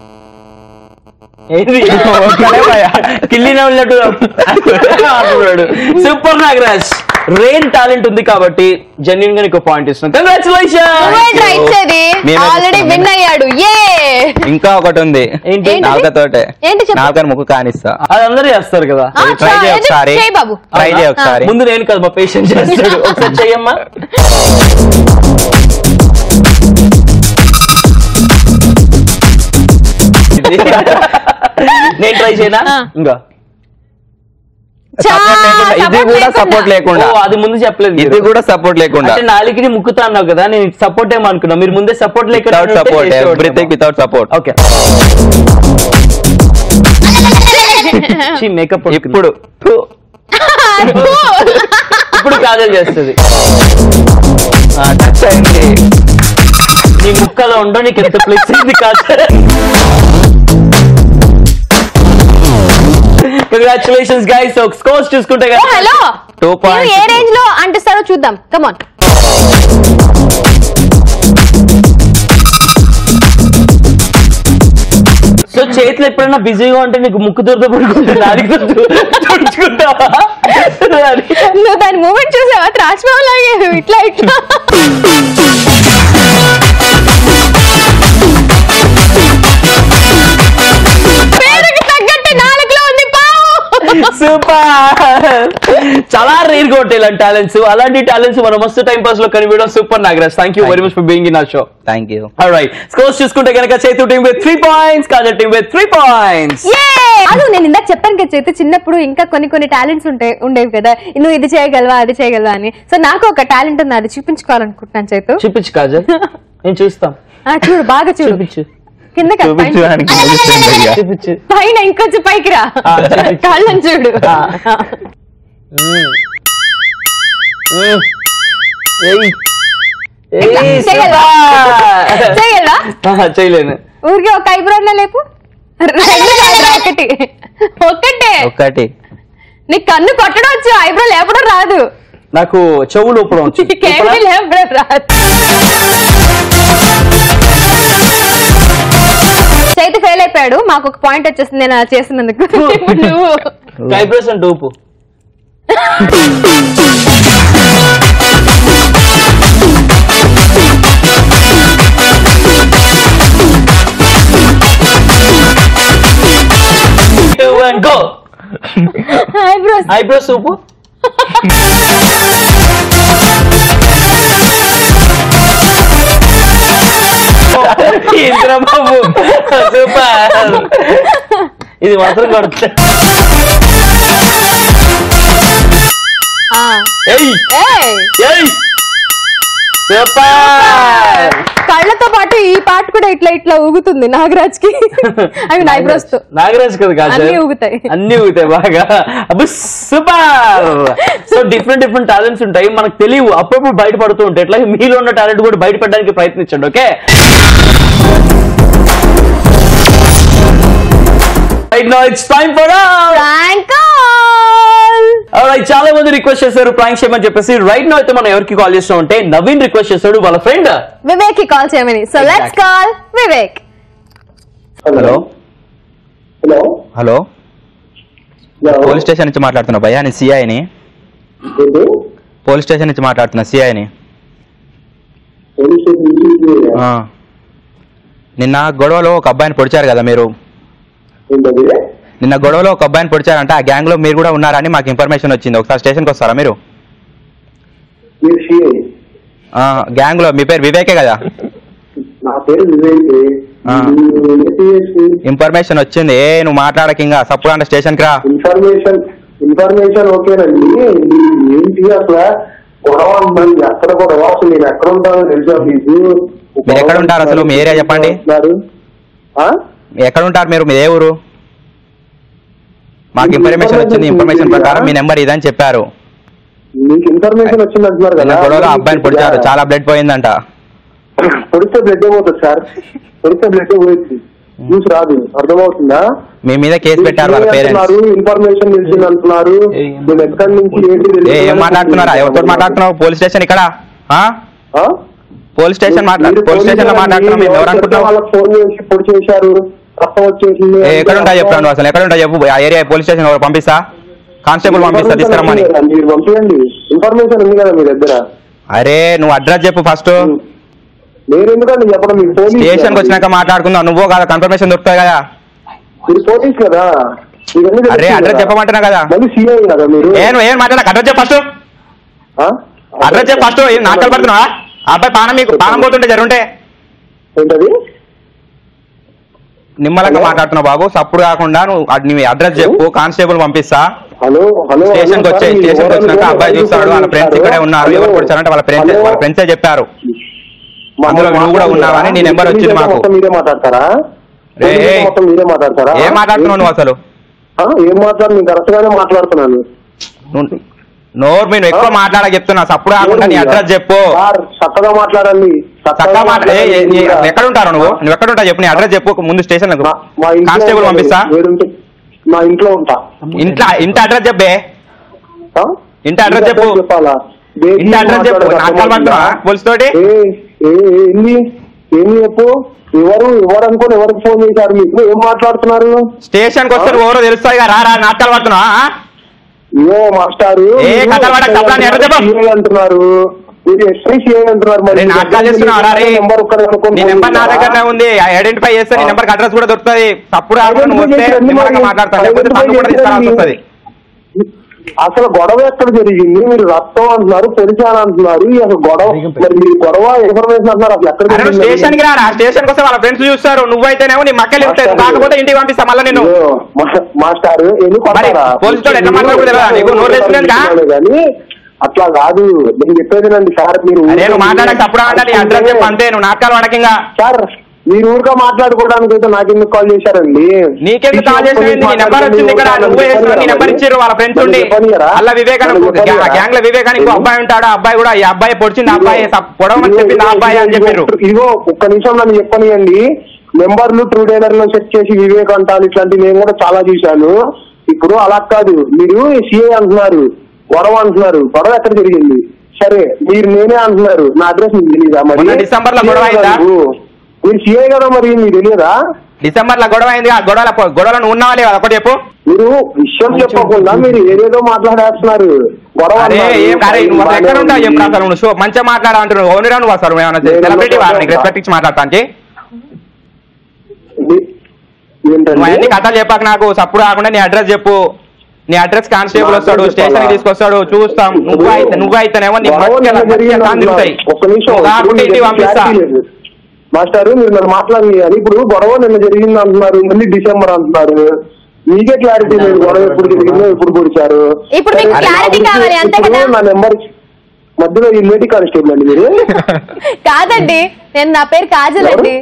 ఏంది ఒక్కడే భయ్యా. కిల్లి నవ్వులట్టు అంటున్నాడు సూపర్ నాగరాజ్ రెయిన్ టాలెంట్ ఉంది కాబట్టి జెన్యున్ గా నీకు పాయింట్ ఇస్తున్నాను నువ్వే కంగ్రాచులేషన్ ట్రై ఇచ్చేది మేమే ఆల్రెడీ చేస్తాం, విన్ మేమే. అయ్యాడు ఏ ఇంకా ఒకటి ఉంది ఏంటి? ఏంటది? నాలుకతోటే ఏంటి చెప్పు. నాలుకని ముక్కు కానిస్తా అది అందరూ చేస్తారు కదా ఆ, ట్రై చేయి ఏది? ఒకసారి చేయి బాబు ట్రై చేయి అవునా? ఒకసారి ముందు నేను కదా మా పేషెంట్ చేస్తాడు ఒకసారి చెయ్యమ్మా ఇది. నేను ట్రై చేయనా ఆ. ఇంకా చా, Support లేకుండా, ఇది support కూడా లేకుండా. సపోర్ట్ లేకుండా ఓ, అది ముందు చెప్పలేదు ఇది మీరు. కూడా సపోర్ట్ లేకుండా అంటే నాలుగుని ముక్కుతా అన్నావు కదా నేను సపోర్ట్ ఏమో అనుకున్నా మీరు ముందే support without support everything without support okay makeup ఇప్పుడు ఇప్పుడు కాజల్ చేస్తుంది టచ్ అయింది నీ ముక్కలో ఉండో నీకు ఎంత ప్లేస్ అయింది కాజల్ కంగ్రాచులేషన్స్ గైస్ స్కోర్స్ చూసుకుంటే ఓ హలో Two మీరు points. ఏ రేంజ్ లో అంటిస్తారో చూద్దాం కమాన్ సో చేతిలో ఎప్పుడైనా బిజీగా ఉంటే నీకు ముక్కు దొరద పడుకుంటే నాలుగు తుడుచుకుంటావా అని. నువ్వు దాని మూమెంట్ చూసావా త్రాష్మావ్ లాగే ఇట్లా ఇట్లా పేరుకి తగ్గట్టు నాలుగులో ఉంది పావు సూపర్ చాలా రేర్ గా ఉంటాయి ఇలాంటి టాలెంట్స్ అలాంటి టాలెంట్స్ మనం మస్తు టైం పాస్ లో కనిపించడం super Nagaraj thank you very much for being in a show thank you right scores చూసుకుంటే కనుక Chaitu team with three points Kajal team with three points అది నేను ఇందాక చెప్పాను కదా చేతి చిన్నప్పుడు ఇంకా కొన్ని కొన్ని టాలెంట్స్ ఉంటాయి ఉండేవి కదా నువ్వు ఇది చేయగలవా అది చేయగలవా అని సో నాకు ఒక టాలెంట్ ఉంది అది చూపించుకోవాలనుకుంటున్నాను చేతు చూపించు కాజల్ నేను చూస్తాం ఆ, చూడు బాగా చూడు చూపించు కింద కాదు, పైన. చూపించడానికి తెలుస్తుంది ఇక. చూపించు పైన ఇంకొంచెం పైకి రా ఆ, చూపించు. కాళ్ళని చూడు ఆ. మ్మ్. మ్మ్. ఏయ్. ఏయ్, చేయగలవా? super. చేయగలవా ఆహా, చేయలేను ఊరికే ఒక ఐబ్రోడ్లో లేపు రెండు కాదురా, ఒకటి ఒక్కటే ఒకటి నీకు కన్ను కొట్టడం వచ్చు ఐబ్రో లేపడం రాదు నాకు చెవులు ఊపడం వచ్చు కేవలం లేవడం రాదు. చైతు ఫెయిల్ అయిపోయాడు మాకు ఒక పాయింట్ వచ్చేసింది నేను అలా చేసినందుకు ఇప్పుడు నువ్వు వైబ్రేషన్ ఊపు గో ఐబ్రోస్ ఐబ్రోస్ ఊపు ఇంద్రబాబు సూపర్ ఇది మాత్రం కొడుతుంది ఏయ్ ఏయ్ సూపర్ కళ్ళతో పాటు ఈ పాట కూడా ఇట్లా ఇట్లా ఊగుతుంది నాగరాజ్ కి అవి ఐబ్రోస్ తో నాగరాజ్ కదా కాదు అన్నీ ఊగుతాయి. అన్ని ఊగుతాయి బాగా అబ్బు super so different different talents ఉంటాయి మనకు తెలియవు అప్పుడప్పుడు బయటపడుతూ ఉంటాయి ఎట్లా మీలో ఉన్న టాలెంట్ కూడా బయటపడడానికి ప్రయత్నించండి okay right now it's time for prank Alright, చాలా మంది రిక్వెస్ట్ చేశారు ప్రాంక్ చేయమని చెప్పేసి రైట్ నో అయితే మనం ఎవరికి కాల్ చేస్తాం అంటే నవీన్ రిక్వెస్ట్ చేశాడు వాళ్ళ ఫ్రెండ్ వివేక్ కి కాల్ చేయమని so let's call Vivek hello hello hello police station నుంచి మాట్లాడుతున్నా భయ్యా నేను సిఐని ఏంటి పోలీస్ స్టేషన్ నుంచి మాట్లాడుతున్నా సిఐని పోలీస్ స్టేషన్ నుంచి నిన్న గొడవలో ఒక అబ్బాయిని పొడిచారు కదా మీరు ఏంటది నిన్న గొడవలో ఒక అబ్బాయిని పొడిచారంటే ఆ గ్యాంగ్ లో మీరు కూడా ఉన్నారని మాకు ఇన్ఫర్మేషన్ వచ్చింది ఒకసారి స్టేషన్కి వస్తారా మీరు మీరు సిఐ ఆ, గ్యాంగ్ లో మీ పేరు వివేకే కదా నా పేరు వివేక్ ఆ. ఇన్ఫర్మేషన్ వచ్చింది ఏ నువ్వు మాట్లాడక ఇంకా సప్పుడు అంటే స్టేషన్కి రా ఇన్ఫర్మేషన్ ఇన్ఫర్మేషన్ ఓకేనండి ఏంటి అసలు గొడవ అంటున్నాను ఎక్కడ గొడవ అసలు నేను ఎక్కడ ఉంటానో తెలుసా మీకు మీరు ఎక్కడ ఉంటారు అసలు? మీ ఏరియా చెప్పండి. అంటున్నారు. ఆ? ఎక్కడ ఉంటారు మీరు మీ ఏ ఊరు మాకు ఇన్ఫర్మేషన్ వచ్చింది ఇన్ఫర్మేషన్ ప్రకారం మీ నెంబర్ ఇదని చెప్పారు మీకు ఇన్ఫర్మేషన్ వచ్చింది అంటున్నారు నిన్న కదా గొడవలో అబ్బాయిని పొడిచారు చాలా బ్లడ్ పోయిందంట పొడిస్తే బ్లడ్ పోతుంది సార్ పొడిస్తే బ్లడ్ పోయింది న్యూస్ రాదు అర్థమవుతుందా మీ మీద కేసు పెట్టారు వాళ్ళ పేరెంట్స్ ఇన్ఫర్మేషన్ తెలిసింది అంటున్నారు మీరు ఎక్కడి నుంచి ఏంటి ఏ తెలుసు ఏం మాట్లాడుతున్నారా ఎవరితో మాట్లాడుతున్నావు పోలీస్ స్టేషన్ ఇక్కడ ఆ? ఆ? పోలీస్ స్టేషన్ మాట్లాడు మీరు పోలీస్ స్టేషన్ లో పోలీసు మాట్లాడుతున్నాం మేము ఎవరు వాళ్ళకి అనుకుంటున్నావు వాళ్ళకి ఫోన్ చేసి పొడి చేశారు రక్తం వచ్చేసింది ఏ, ఎక్కడ ఉంటా చెప్పాను అసలు ఎక్కడ ఉంటా చెప్పు ఆ ఏరియా పోలీస్ స్టేషన్ ఎవరు పంపిస్తా కానిస్టేబుల్ పంపిస్తా తీసుకురమ్మని మీరు పంపించండి ఇన్ఫర్మేషన్ ఉంది కదా మీ దగ్గర అరే నువ్వు అడ్రస్ చెప్పు ఫస్ట్ మీరు ఎందుకంటే చెప్పడం మీరు పోలీస్ స్టేషన్ కి వచ్చినాక మాట్లాడుకుందాం నువ్వు కదా కన్ఫర్మేషన్ దొరుకుతాయి కదా మీరు పోలీస్ కదా ఇవన్నీ అరే తెలుసు అడ్రస్ కదా. చెప్పమంటున్నా కదా మళ్ళీ సీఐ కదా మీరు ఏ నువ్వు ఏం మాట్లాడక అడ్రస్ చెప్పు ఫస్ట్ ఆ? అడ్రస్ చెప్పు ఫస్ట్ నాటకాలు పడుతున్నావా ఆ అబ్బాయి పానం మీకు పానం పోతుంటే జరుగుంటే ఏంటది నిమ్మలంగా మాట్లాడుతున్నావు బాబు సప్పుడు కాకుండా నువ్వు అడ్- నీ అడ్రస్ చెప్పు కానిస్టేబుల్ పంపిస్తా హలో హలో స్టేషన్ కి వచ్చే హలో, స్టేషన్ కి ఎవరు వచ్చినాక ఎవరు అబ్బాయి చూస్తాడు వాళ్ళ ఫ్రెండ్స్ ఇక్కడే ఉన్నారు ఎవరు పొడిచారంటే వాళ్ళ ఫ్రెండ్స్ హలో. వాళ్ళ ఫ్రెండ్సే చెప్పారు మా- అందులో నువ్వు కూడా మా- ఉన్నావని నీ నెంబర్ మీ వచ్చింది దగ్గర మాకు. మొత్తం మీరే మాట్లాడతారా రే, మీ దగ్గర మొత్తం మీరే మాట్లాడతారా ఏం మాట్లాడుతున్నావు నువ్వు అసలు ఆ, ఏం మాట్లాడు నేను కరెక్ట్ గానే మాట్లాడుతున్నాను నువ్వు- నోరు మీరు ఎక్కువ మాట్లాడక చెప్తున్నా సప్పుడు కాకుండా నీ అడ్రస్ చెప్పు సార్ చక్కగా మాట్లాడండి చక్కగా మాట్లా ఏ, ఏ, నీ- మాట్లాడండి. ఎక్కడ ఉంటారు నువ్వు నువ్వు ఎక్కడ ఉంటావు చెప్పు నీ అడ్రస్ చెప్పు ముందు స్టేషన్ మా- మా ఇంట్లో కానిస్టేబుల్ ఉంటాను. పంపిస్తా ఏడుంటే మా ఇంట్లో ఉంటా ఇంట్లో ఇంటి అడ్రస్ చెప్పే ఆ? ఇంటి అడ్రస్ చెప్పు. చెప్పాలా దేనికి ఇంటి అడ్రస్ చెప్పు మాట్లాడదు నాటకాలు అర్థమవుతుందా? పడుతున్నావా పోలీస్ తోటి ఏ ఏ, ఏ, ఏంది ఏంది చెప్పు ఎవరు ఎవరు అనుకోని ఎవరికి ఫోన్ చేశారు మీకు ఏం మాట్లాడుతున్నారు స్టేషన్ కి వస్తే నువ్వు ఎవరో తెలుస్తాయి రా రా నాటకాలు పడుతున్నావా ఆ? ఇవో మాస్టారు ఏ కథలు పడక తప్పలా నీ ఎర్ర చెప్పు. CA అంటున్నారు మీరు ఎస్ఐ సిఐ అంటున్నారు మరి అరే నాటకాలు చేస్తున్నావా రా రే? నెంబర్ ఒక్కడే అనుకోని నీ ఫోన్ నెంబర్ నా చేశారా? దగ్గరనే ఉంది ఐడెంటిఫై చేస్తే నీ ఆ. నెంబర్ అడ్రస్ కూడా దొరుకుతుంది తప్పుడు కాకుండా నువ్వు వస్తే ఐడెంటిఫై చేసి నిమ్మలంగా మరి మాట్లాడతాను లేకపోతే ఐడెంటిఫై తను కూడా చేసి తీసుకురావాల్సి వస్తుంది అసలు గొడవ ఎక్కడ జరిగింది మీరు రక్తం అంటున్నారు పొడిచాను అంటున్నారు ఈ అసలు గొడవ మరి మీరు గొడవ ఇన్ఫర్మేషన్ అంటున్నారు అసలు ఎక్కడ అరే నువ్వు జరిగింది? స్టేషన్ కి రా స్టేషన్ కోసం వాళ్ళ ఫ్రెండ్స్ చూస్తారు నువ్వైతేనేమో నీ మక్కలు ఉంటాయి కాకపోతే ఇంటికి పంపిస్తా మళ్ళీ నేను ఇదిగో, మా- మాస్టారు ఎందుకు మరి కొడతారా? పోలీసుతో ఎట్లా మాట్లాడకూడదు తెలియదా నీకు? నోరు తెచ్చుకునేందుకా? కానీ అట్లా కాదు నేను చెప్పేదేనండి సార్ మీరు అరే నువ్వు మాట్లాడక తప్పుడు అంటే నీ అడ్రస్ చెప్పు అంతే నువ్వు నాటకాలు పడకంగా సార్ మీరు ఊరిగా మాట్లాడుకోవడానికి అయితే నాకు ఎందుకు కాల్ చేశారండి నీకెందుకు కాల్ చేసిన నీ నెంబర్ వచ్చింది ఇక్కడ నువ్వే చేసిన నీ నెంబర్ ఇచ్చారు వాళ్ళ ఫ్రెండ్స్ ఉండి అలా వివేకానికి గ్యాంగ్ లో వివేకానికి ఇంకో అబ్బాయి ఉంటాడు ఆ అబ్బాయి కూడా ఈ అబ్బాయి పొడిచింది ఆ అబ్బాయి సప్- పొడవమని చెప్పింది ఆ అబ్బాయి అని చెప్పారు ఇదిగో ఒక్క నిమిషం నన్ను చెప్పనియండి నెంబర్లు ట్రూ డైలర్ లో సెట్ చేసి వివేక్ అంటారు ఇట్లాంటివి నేను కూడా చాలా చూశాను ఇప్పుడు అలా కాదు మీరు సిఏ అంటున్నారు గొడవ అంటున్నారు గొడవ ఎక్కడ జరిగింది సరే మీరు నేనే అంటున్నారు నా అడ్రస్ మీకు తెలియదా మరి మొన్న డిసెంబర్లో గొడవ అయిందా? మీరు సీఐ కదా మరి మీకు తెలియదా డిసెంబర్ లో గొడవ అయింది ఆ గొడవల గొడవలో నువ్వు ఉన్నావా లేదా ఒకటి చెప్పు మీరు విషయం చెప్పకుండా మీరు ఏదేదో మాట్లాడేస్తున్నారు గొడవ అరే అన్నారు. ఏం అరే నువ్వు అసలు ఎక్కడ ఉంటావు చెప్పు అసలు నువ్వు షో మంచిగా మాట్లాడా అంటున్నావు ఓనిరా నువ్వు అసలు ఏమన్నా నేను సెలబ్రిటీ ఎవరితో వాళ్ళకి రెస్పెక్ట్ ఇచ్చి మాట్లాడటానికి ఇది- ఏంటండి? నువ్వు అన్ని కథలు చెప్పాక నాకు సప్పుడు కాకుండా నీ అడ్రస్ చెప్పు నీ అడ్రస్ కానిస్టేబుల్ వస్తాడు చెప్పాలా? స్టేషన్ కి తీసుకొస్తాడు చూస్తాం నువ్వు అయితే నువ్వు అయితేనేమో నీ గొడవ మధ్య నిన్న జరిగింది తిరుగుతాయి అంటున్నారు. ఒక్క నిమిషం నువ్వు కాకుంటే ఇంటికి ఇప్పుడు పంపిస్తా క్లారిటీ లేదు. మాస్టర్ మీరు నన్ను మాట్లాడని ఇప్పుడు గొడవ నిన్న జరిగింది అంటున్నారు మళ్ళీ డిసెంబర్ అంటున్నారు మీకే క్లారిటీ లేదు గొడవ ఎప్పుడు జరిగిందో ఎప్పుడు పొడిచారు ఇప్పుడు మీకు సరే, clarity నా కావాలి, అంతే ఇప్పుడు కదా? నా నెంబర్ మధ్యలో ఈ లేడీ కానిస్టేబుల్ అండి మీరు కాదండి నేను నా పేరు కాజల్ అండి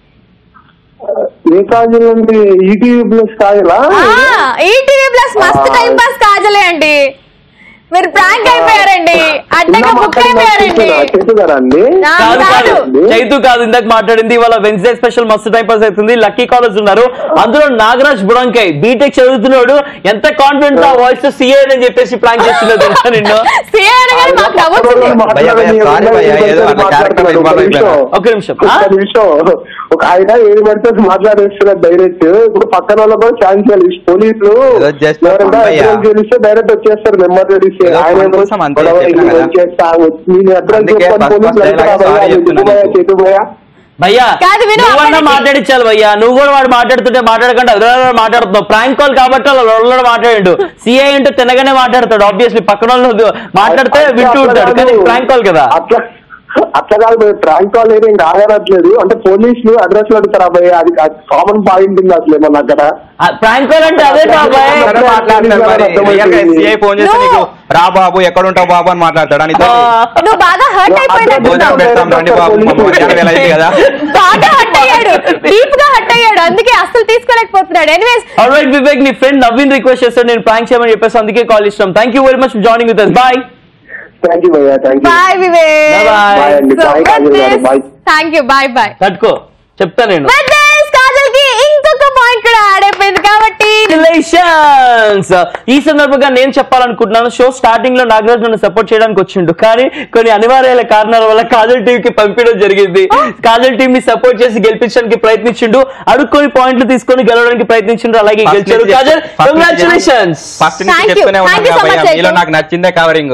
ఏ కాజల్ అండి ఈటీవీ ప్లస్ కాజలా ఈటీవీ ప్లస్ మస్తు టైం పాస్ కాజలే అండి మీరు ప్రాంక్ అయిపోయారండి అడ్డగా బుక్ అయిపోయారండి చెప్తున్నారా అండి నా కాదు కాదు కాదు చైతు కాదు ఇందాక మాట్లాడింది ఇవాళ వెన్స్డే స్పెషల్ మస్తు టైం పాస్ అవుతుంది లక్కీ కాలేజ్ ఉన్నారు అందులో నాగరాజ్ బుడంకాయ్ బీటెక్ చదువుతున్నాడు ఎంత కాన్ఫిడెంట్ ఆ వాయిస్ తో సీఏ అని చెప్పేసి ప్లాన్ చేస్తున్నది తెలుసా నిన్ను సీఏ అనగానే మాకు నవ్వుతుంది భయ్యా, భయ్యా, sorry భయ్యా, ఏదో అట్లా character involve అయిపోయినా. ఒక నిమిషం ఆ? ఒక్క నిమిషం ఒక ఆయన ఏది పడితే అది మాట్లాడేస్తున్నారు డైరెక్ట్ ఇప్పుడు పక్కన వాళ్ళ కూడా ఛాన్స్ ఇవ్వాలి పోలీసులు ఏదో just ఎవరైనా భయ్యా. అడ్రస్ తెలిస్తే డైరెక్ట్ వచ్చేస్తారు నెంబర్ తెలిస్తే ఏదో ఆయన పని కోసం అంతే గొడవ చెప్పినా ఇది కదా. వచ్చేస్తా మీ అడ్రస్ అందుకే చెప్పని first పోలీసులు first వెళ్తారా dialogue భయ్యా? sorry చెప్తున్నా ఎందుకు భయ్యా? నీకు. చేతు భయ్యా? భయ్యా కాదు విను, నువ్వన్నా అప్పటికి- మాట్లాడించాలి భయ్యా నువ్వు కూడా వాడు మాట్లాడుతుంటే మాట్లాడకుండా అదే మాట్లాడుతున్నావు ప్రాంక్ కాల్ కాబట్టి అలా రొల్లడు మాట్లాడిండు సిఐ అంటే తినగానే మాట్లాడతాడు ఆబ్వియస్లీ పక్కన వాళ్ళు మాట్లాడితే అట్లా వింటూ ఉంటాడు కానీ కాదు. ప్రాంక్ కాల్ కదా అట్లా అట్లా కాదు ప్రాంక్ కాల్ ఏం రాగనట్లేదు అంటే పోలీసులు అడ్రస్ అడుగుతారా భయ్య అది కామన్ పాయింట్ ఉంది అసలు ఏమన్నా అక్కడ ప్రాంక్ కాల్ అంటే అదే బాబాయ్ అందరూ మాట్లాడుతున్నారు మరి రియల్ గా SCI ఫోన్ చేస్తే No. నీకు రా బాబు ఎక్కడ ఉంటావు బాబు అని మాట్లాడతాడు అని ఆ, నువ్వు బాగా హర్ట్ అయిపోయినట్టు భోజనం పెడతాం రండి బాబు మధ్యాహ్నం వేళ అయింది కదా బాగా హర్ట్ అయ్యాడు డీప్ గా హర్ట్ అయ్యాడు అందుకే అస్సలు తీసుకోలేకపోతున్నాడు ఎనీవేస్ ఆల్రైట్ వివేక్ నీ ఫ్రెండ్ నవీన్ రిక్వెస్ట్ చేస్తాడు నేను ప్రాంక్ చేయమని చెప్పేసి అందుకే కాల్ ఇస్తాం thank you very much joining with bye thank you భయ్యా thank you bye Vivek Bye-bye. Bye అండి. Bye, కాజల్ గారు. Bye. Thank you bye bye తట్టుకో చెప్తా నేను కాజల్ కి ఇంకొక పాయింట్ కూడా యాడ్ అయిపోయింది కాబట్టి Congratulations! ఈ సందర్భంగా నేను చెప్పాలనుకుంటున్నాను షో స్టార్టింగ్ లో నాగరాజ్ నన్ను సపోర్ట్ చేయడానికి వచ్చిండు కానీ కొన్ని అనివార్యాల కారణాల వల్ల కాజల్ టీం కి పంపించడం జరిగింది కాజల్ టీం ని సపోర్ట్ చేసి గెలిపించడానికి ప్రయత్నించిండు అడుక్కొని పాయింట్లు తీసుకొని గెలవడానికి ప్రయత్నించిండు అలాగే గెలిచాడు కాజల్ కంగ్రాచులేషన్స్ ఫస్ట్ Thank నుంచి you. చెప్తూనే Thank you so ఉన్నాను much, భయ్యా, మీలో Chaitu. నాకు నచ్చిందే కవరింగ్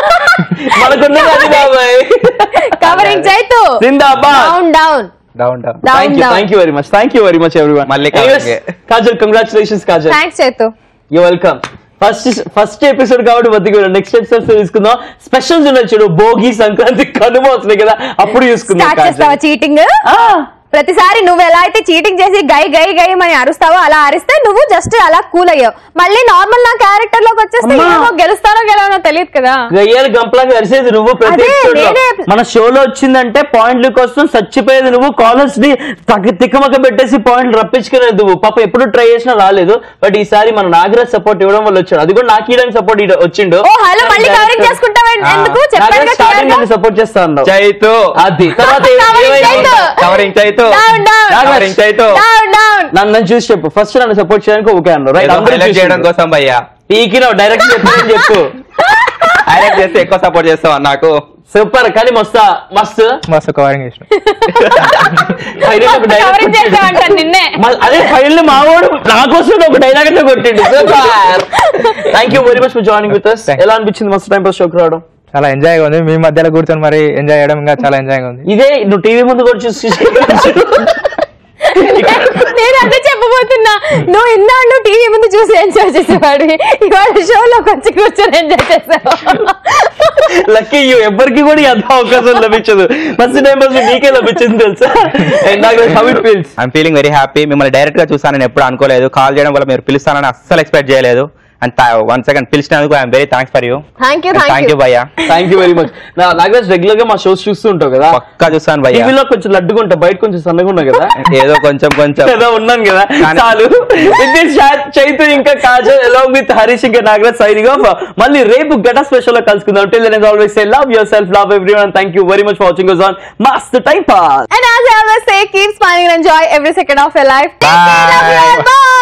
మనకున్నది అది బాబాయ్ కవరింగ్ చైతు జిందాబాద్ down down down down down thank you down thank you very much thank you very much everyone మళ్ళీ కావాలి. Kajal congratulations Kajal thanks Chaitu you welcome first first episode కాబట్టి వద్దు నెక్స్ట్ ఎపిసోడ్ తీసుకుందాం స్పెషల్స్ ఉన్నాయి చూడు భోగి సంక్రాంతి కనుమ వస్తున్నాయి కదా అప్పుడు చూసుకుందాం స్టార్ట్ చేస్తావా కాజల్. చీటింగ్ ఆ, ప్రతిసారి నువ్వు ఎలా అయితే చీటింగ్ చేసి గై గై గై అని అరుస్తావో అలా అరిస్తే నువ్వు జస్ట్ అలా కూల్ అయ్యావు మళ్ళీ నార్మల్ నా క్యారెక్టర్ లోకి వచ్చేస్తే అమ్మా. ఏమో గెలుస్తానో గెలవనో తెలియదు కదా గయ్యాలు గంపలాగా అరిసేది నువ్వు ప్రతి అదే, episode లో. నేనే- మన షోలో వచ్చిందంటే పాయింట్ల కోసం చచ్చిపోయేది నువ్వు కాలర్స్ ని తగ్గ తిక్కమక్క పెట్టేసి పాయింట్లు రప్పించుకునేది నువ్వు పాప ఎప్పుడు ట్రై చేసినా రాలేదు బట్ ఈసారి మన నాగరాజ్ సపోర్ట్ ఇవ్వడం వల్ల వచ్చాడు అది కూడా నాకు ఇవ్వడానికి సపోర్ట్ వచ్చిండు ఓ హలో మళ్ళీ కవరింగ్ చేసుకుంటావా ఎందుకు చెప్పాను స్టార్టింగ్ నేను సపోర్ట్ చేస్తా అన్నావు చైతు అది తర్వాత Covering ఏమైంది? Chaitu. Covering Chaitu down down covering Chaitu down down నన్ను నన్ను చూసి చెప్పు ఫస్ట్ నన్ను సపోర్ట్ చేయడానికి ఓకే అన్నావు రైట్ ఏదో అందరూ highlight చేయడం చూసిండ్రు. కోసం భయ్యా పీకినావు డైరెక్ట్ చెప్పు చెప్పు హైలైట్ చేస్తే ఎక్కువ సపోర్ట్ చేస్తావా నాకు సూపర్ కానీ మస్తా మస్తు మస్తు కవరింగ్ చేసిన Final ఒక dialogue కవరింగ్ కొట్టిండు. చేసావంట నిన్నే మ- అదే ఫైనల్ మావాడు నా కోసం ఒక డైలాగ్ అయితే కొట్టిండు super thank you very much for joining with us Thank you. ఎలా అనిపించింది మస్తు టైం పాస్ షోకి రావడం చాలా ఎంజాయ్గా ఉంది మీ మధ్యలో కూర్చొని మరి ఎంజాయ్ చేయడం ఇంకా చాలా ఎంజాయ్గా ఉంది ఇదే నువ్వు టీవీ ముందు కూడా చూసి నేను అదే చెప్పబోతున్నా నువ్వు ఇన్నాళ్ళు టీవీ ముందు చూసి ఎంజాయ్ చేసేవాడు ఇవాళ షోలోకి వచ్చి కూర్చొని ఎంజాయ్ చేసావు లక్కీ యూ ఎవరికి కూడా ఎంత అవకాశం లభించదు ఫస్ట్ టైం పాస్ నీకే లభించింది తెలుసా And నాకు how it feels I'm feeling very happy మిమ్మల్ని డైరెక్ట్ గా చూసాను నేను ఎప్పుడు అనుకోలేదు కాల్ చేయడం వల్ల మీరు పిలుస్తానని అస్సలు ఎక్స్పెక్ట్ చేయలేదు అండ్ వన్ సెకండ్ పిలిచినందుకు I'm very thanks for you thank you thank thank you you భయ్యా thank you very much Nagaraj regular గా మా షోస్ చూస్తూ ఉంటావు కదా పక్కా చూస్తాను భయ్యా టీవీలో కొంచెం లడ్డుగా ఉంటా బయట కొంచెం సన్నగా ఉన్నా కదా ఏదో కొంచెం కొంచెం కదా ఉన్నాను కదా కానీ- చాలు విత్ దిస్ చైతు ఇంకా కాజల్ అలాంగ్ విత్ హరీష్ ఇంకా నాగరాజ్ సైనింగ్ ఆఫ్ మళ్ళీ రేపు గట స్పెషల్ లో కలుసుకుందాం till then always say love yourself love everyone thank you very much for watching us on మస్త్ time pass And as I always say, keep smiling and enjoy every second of your life. Take care, Bye. love you all. Bye.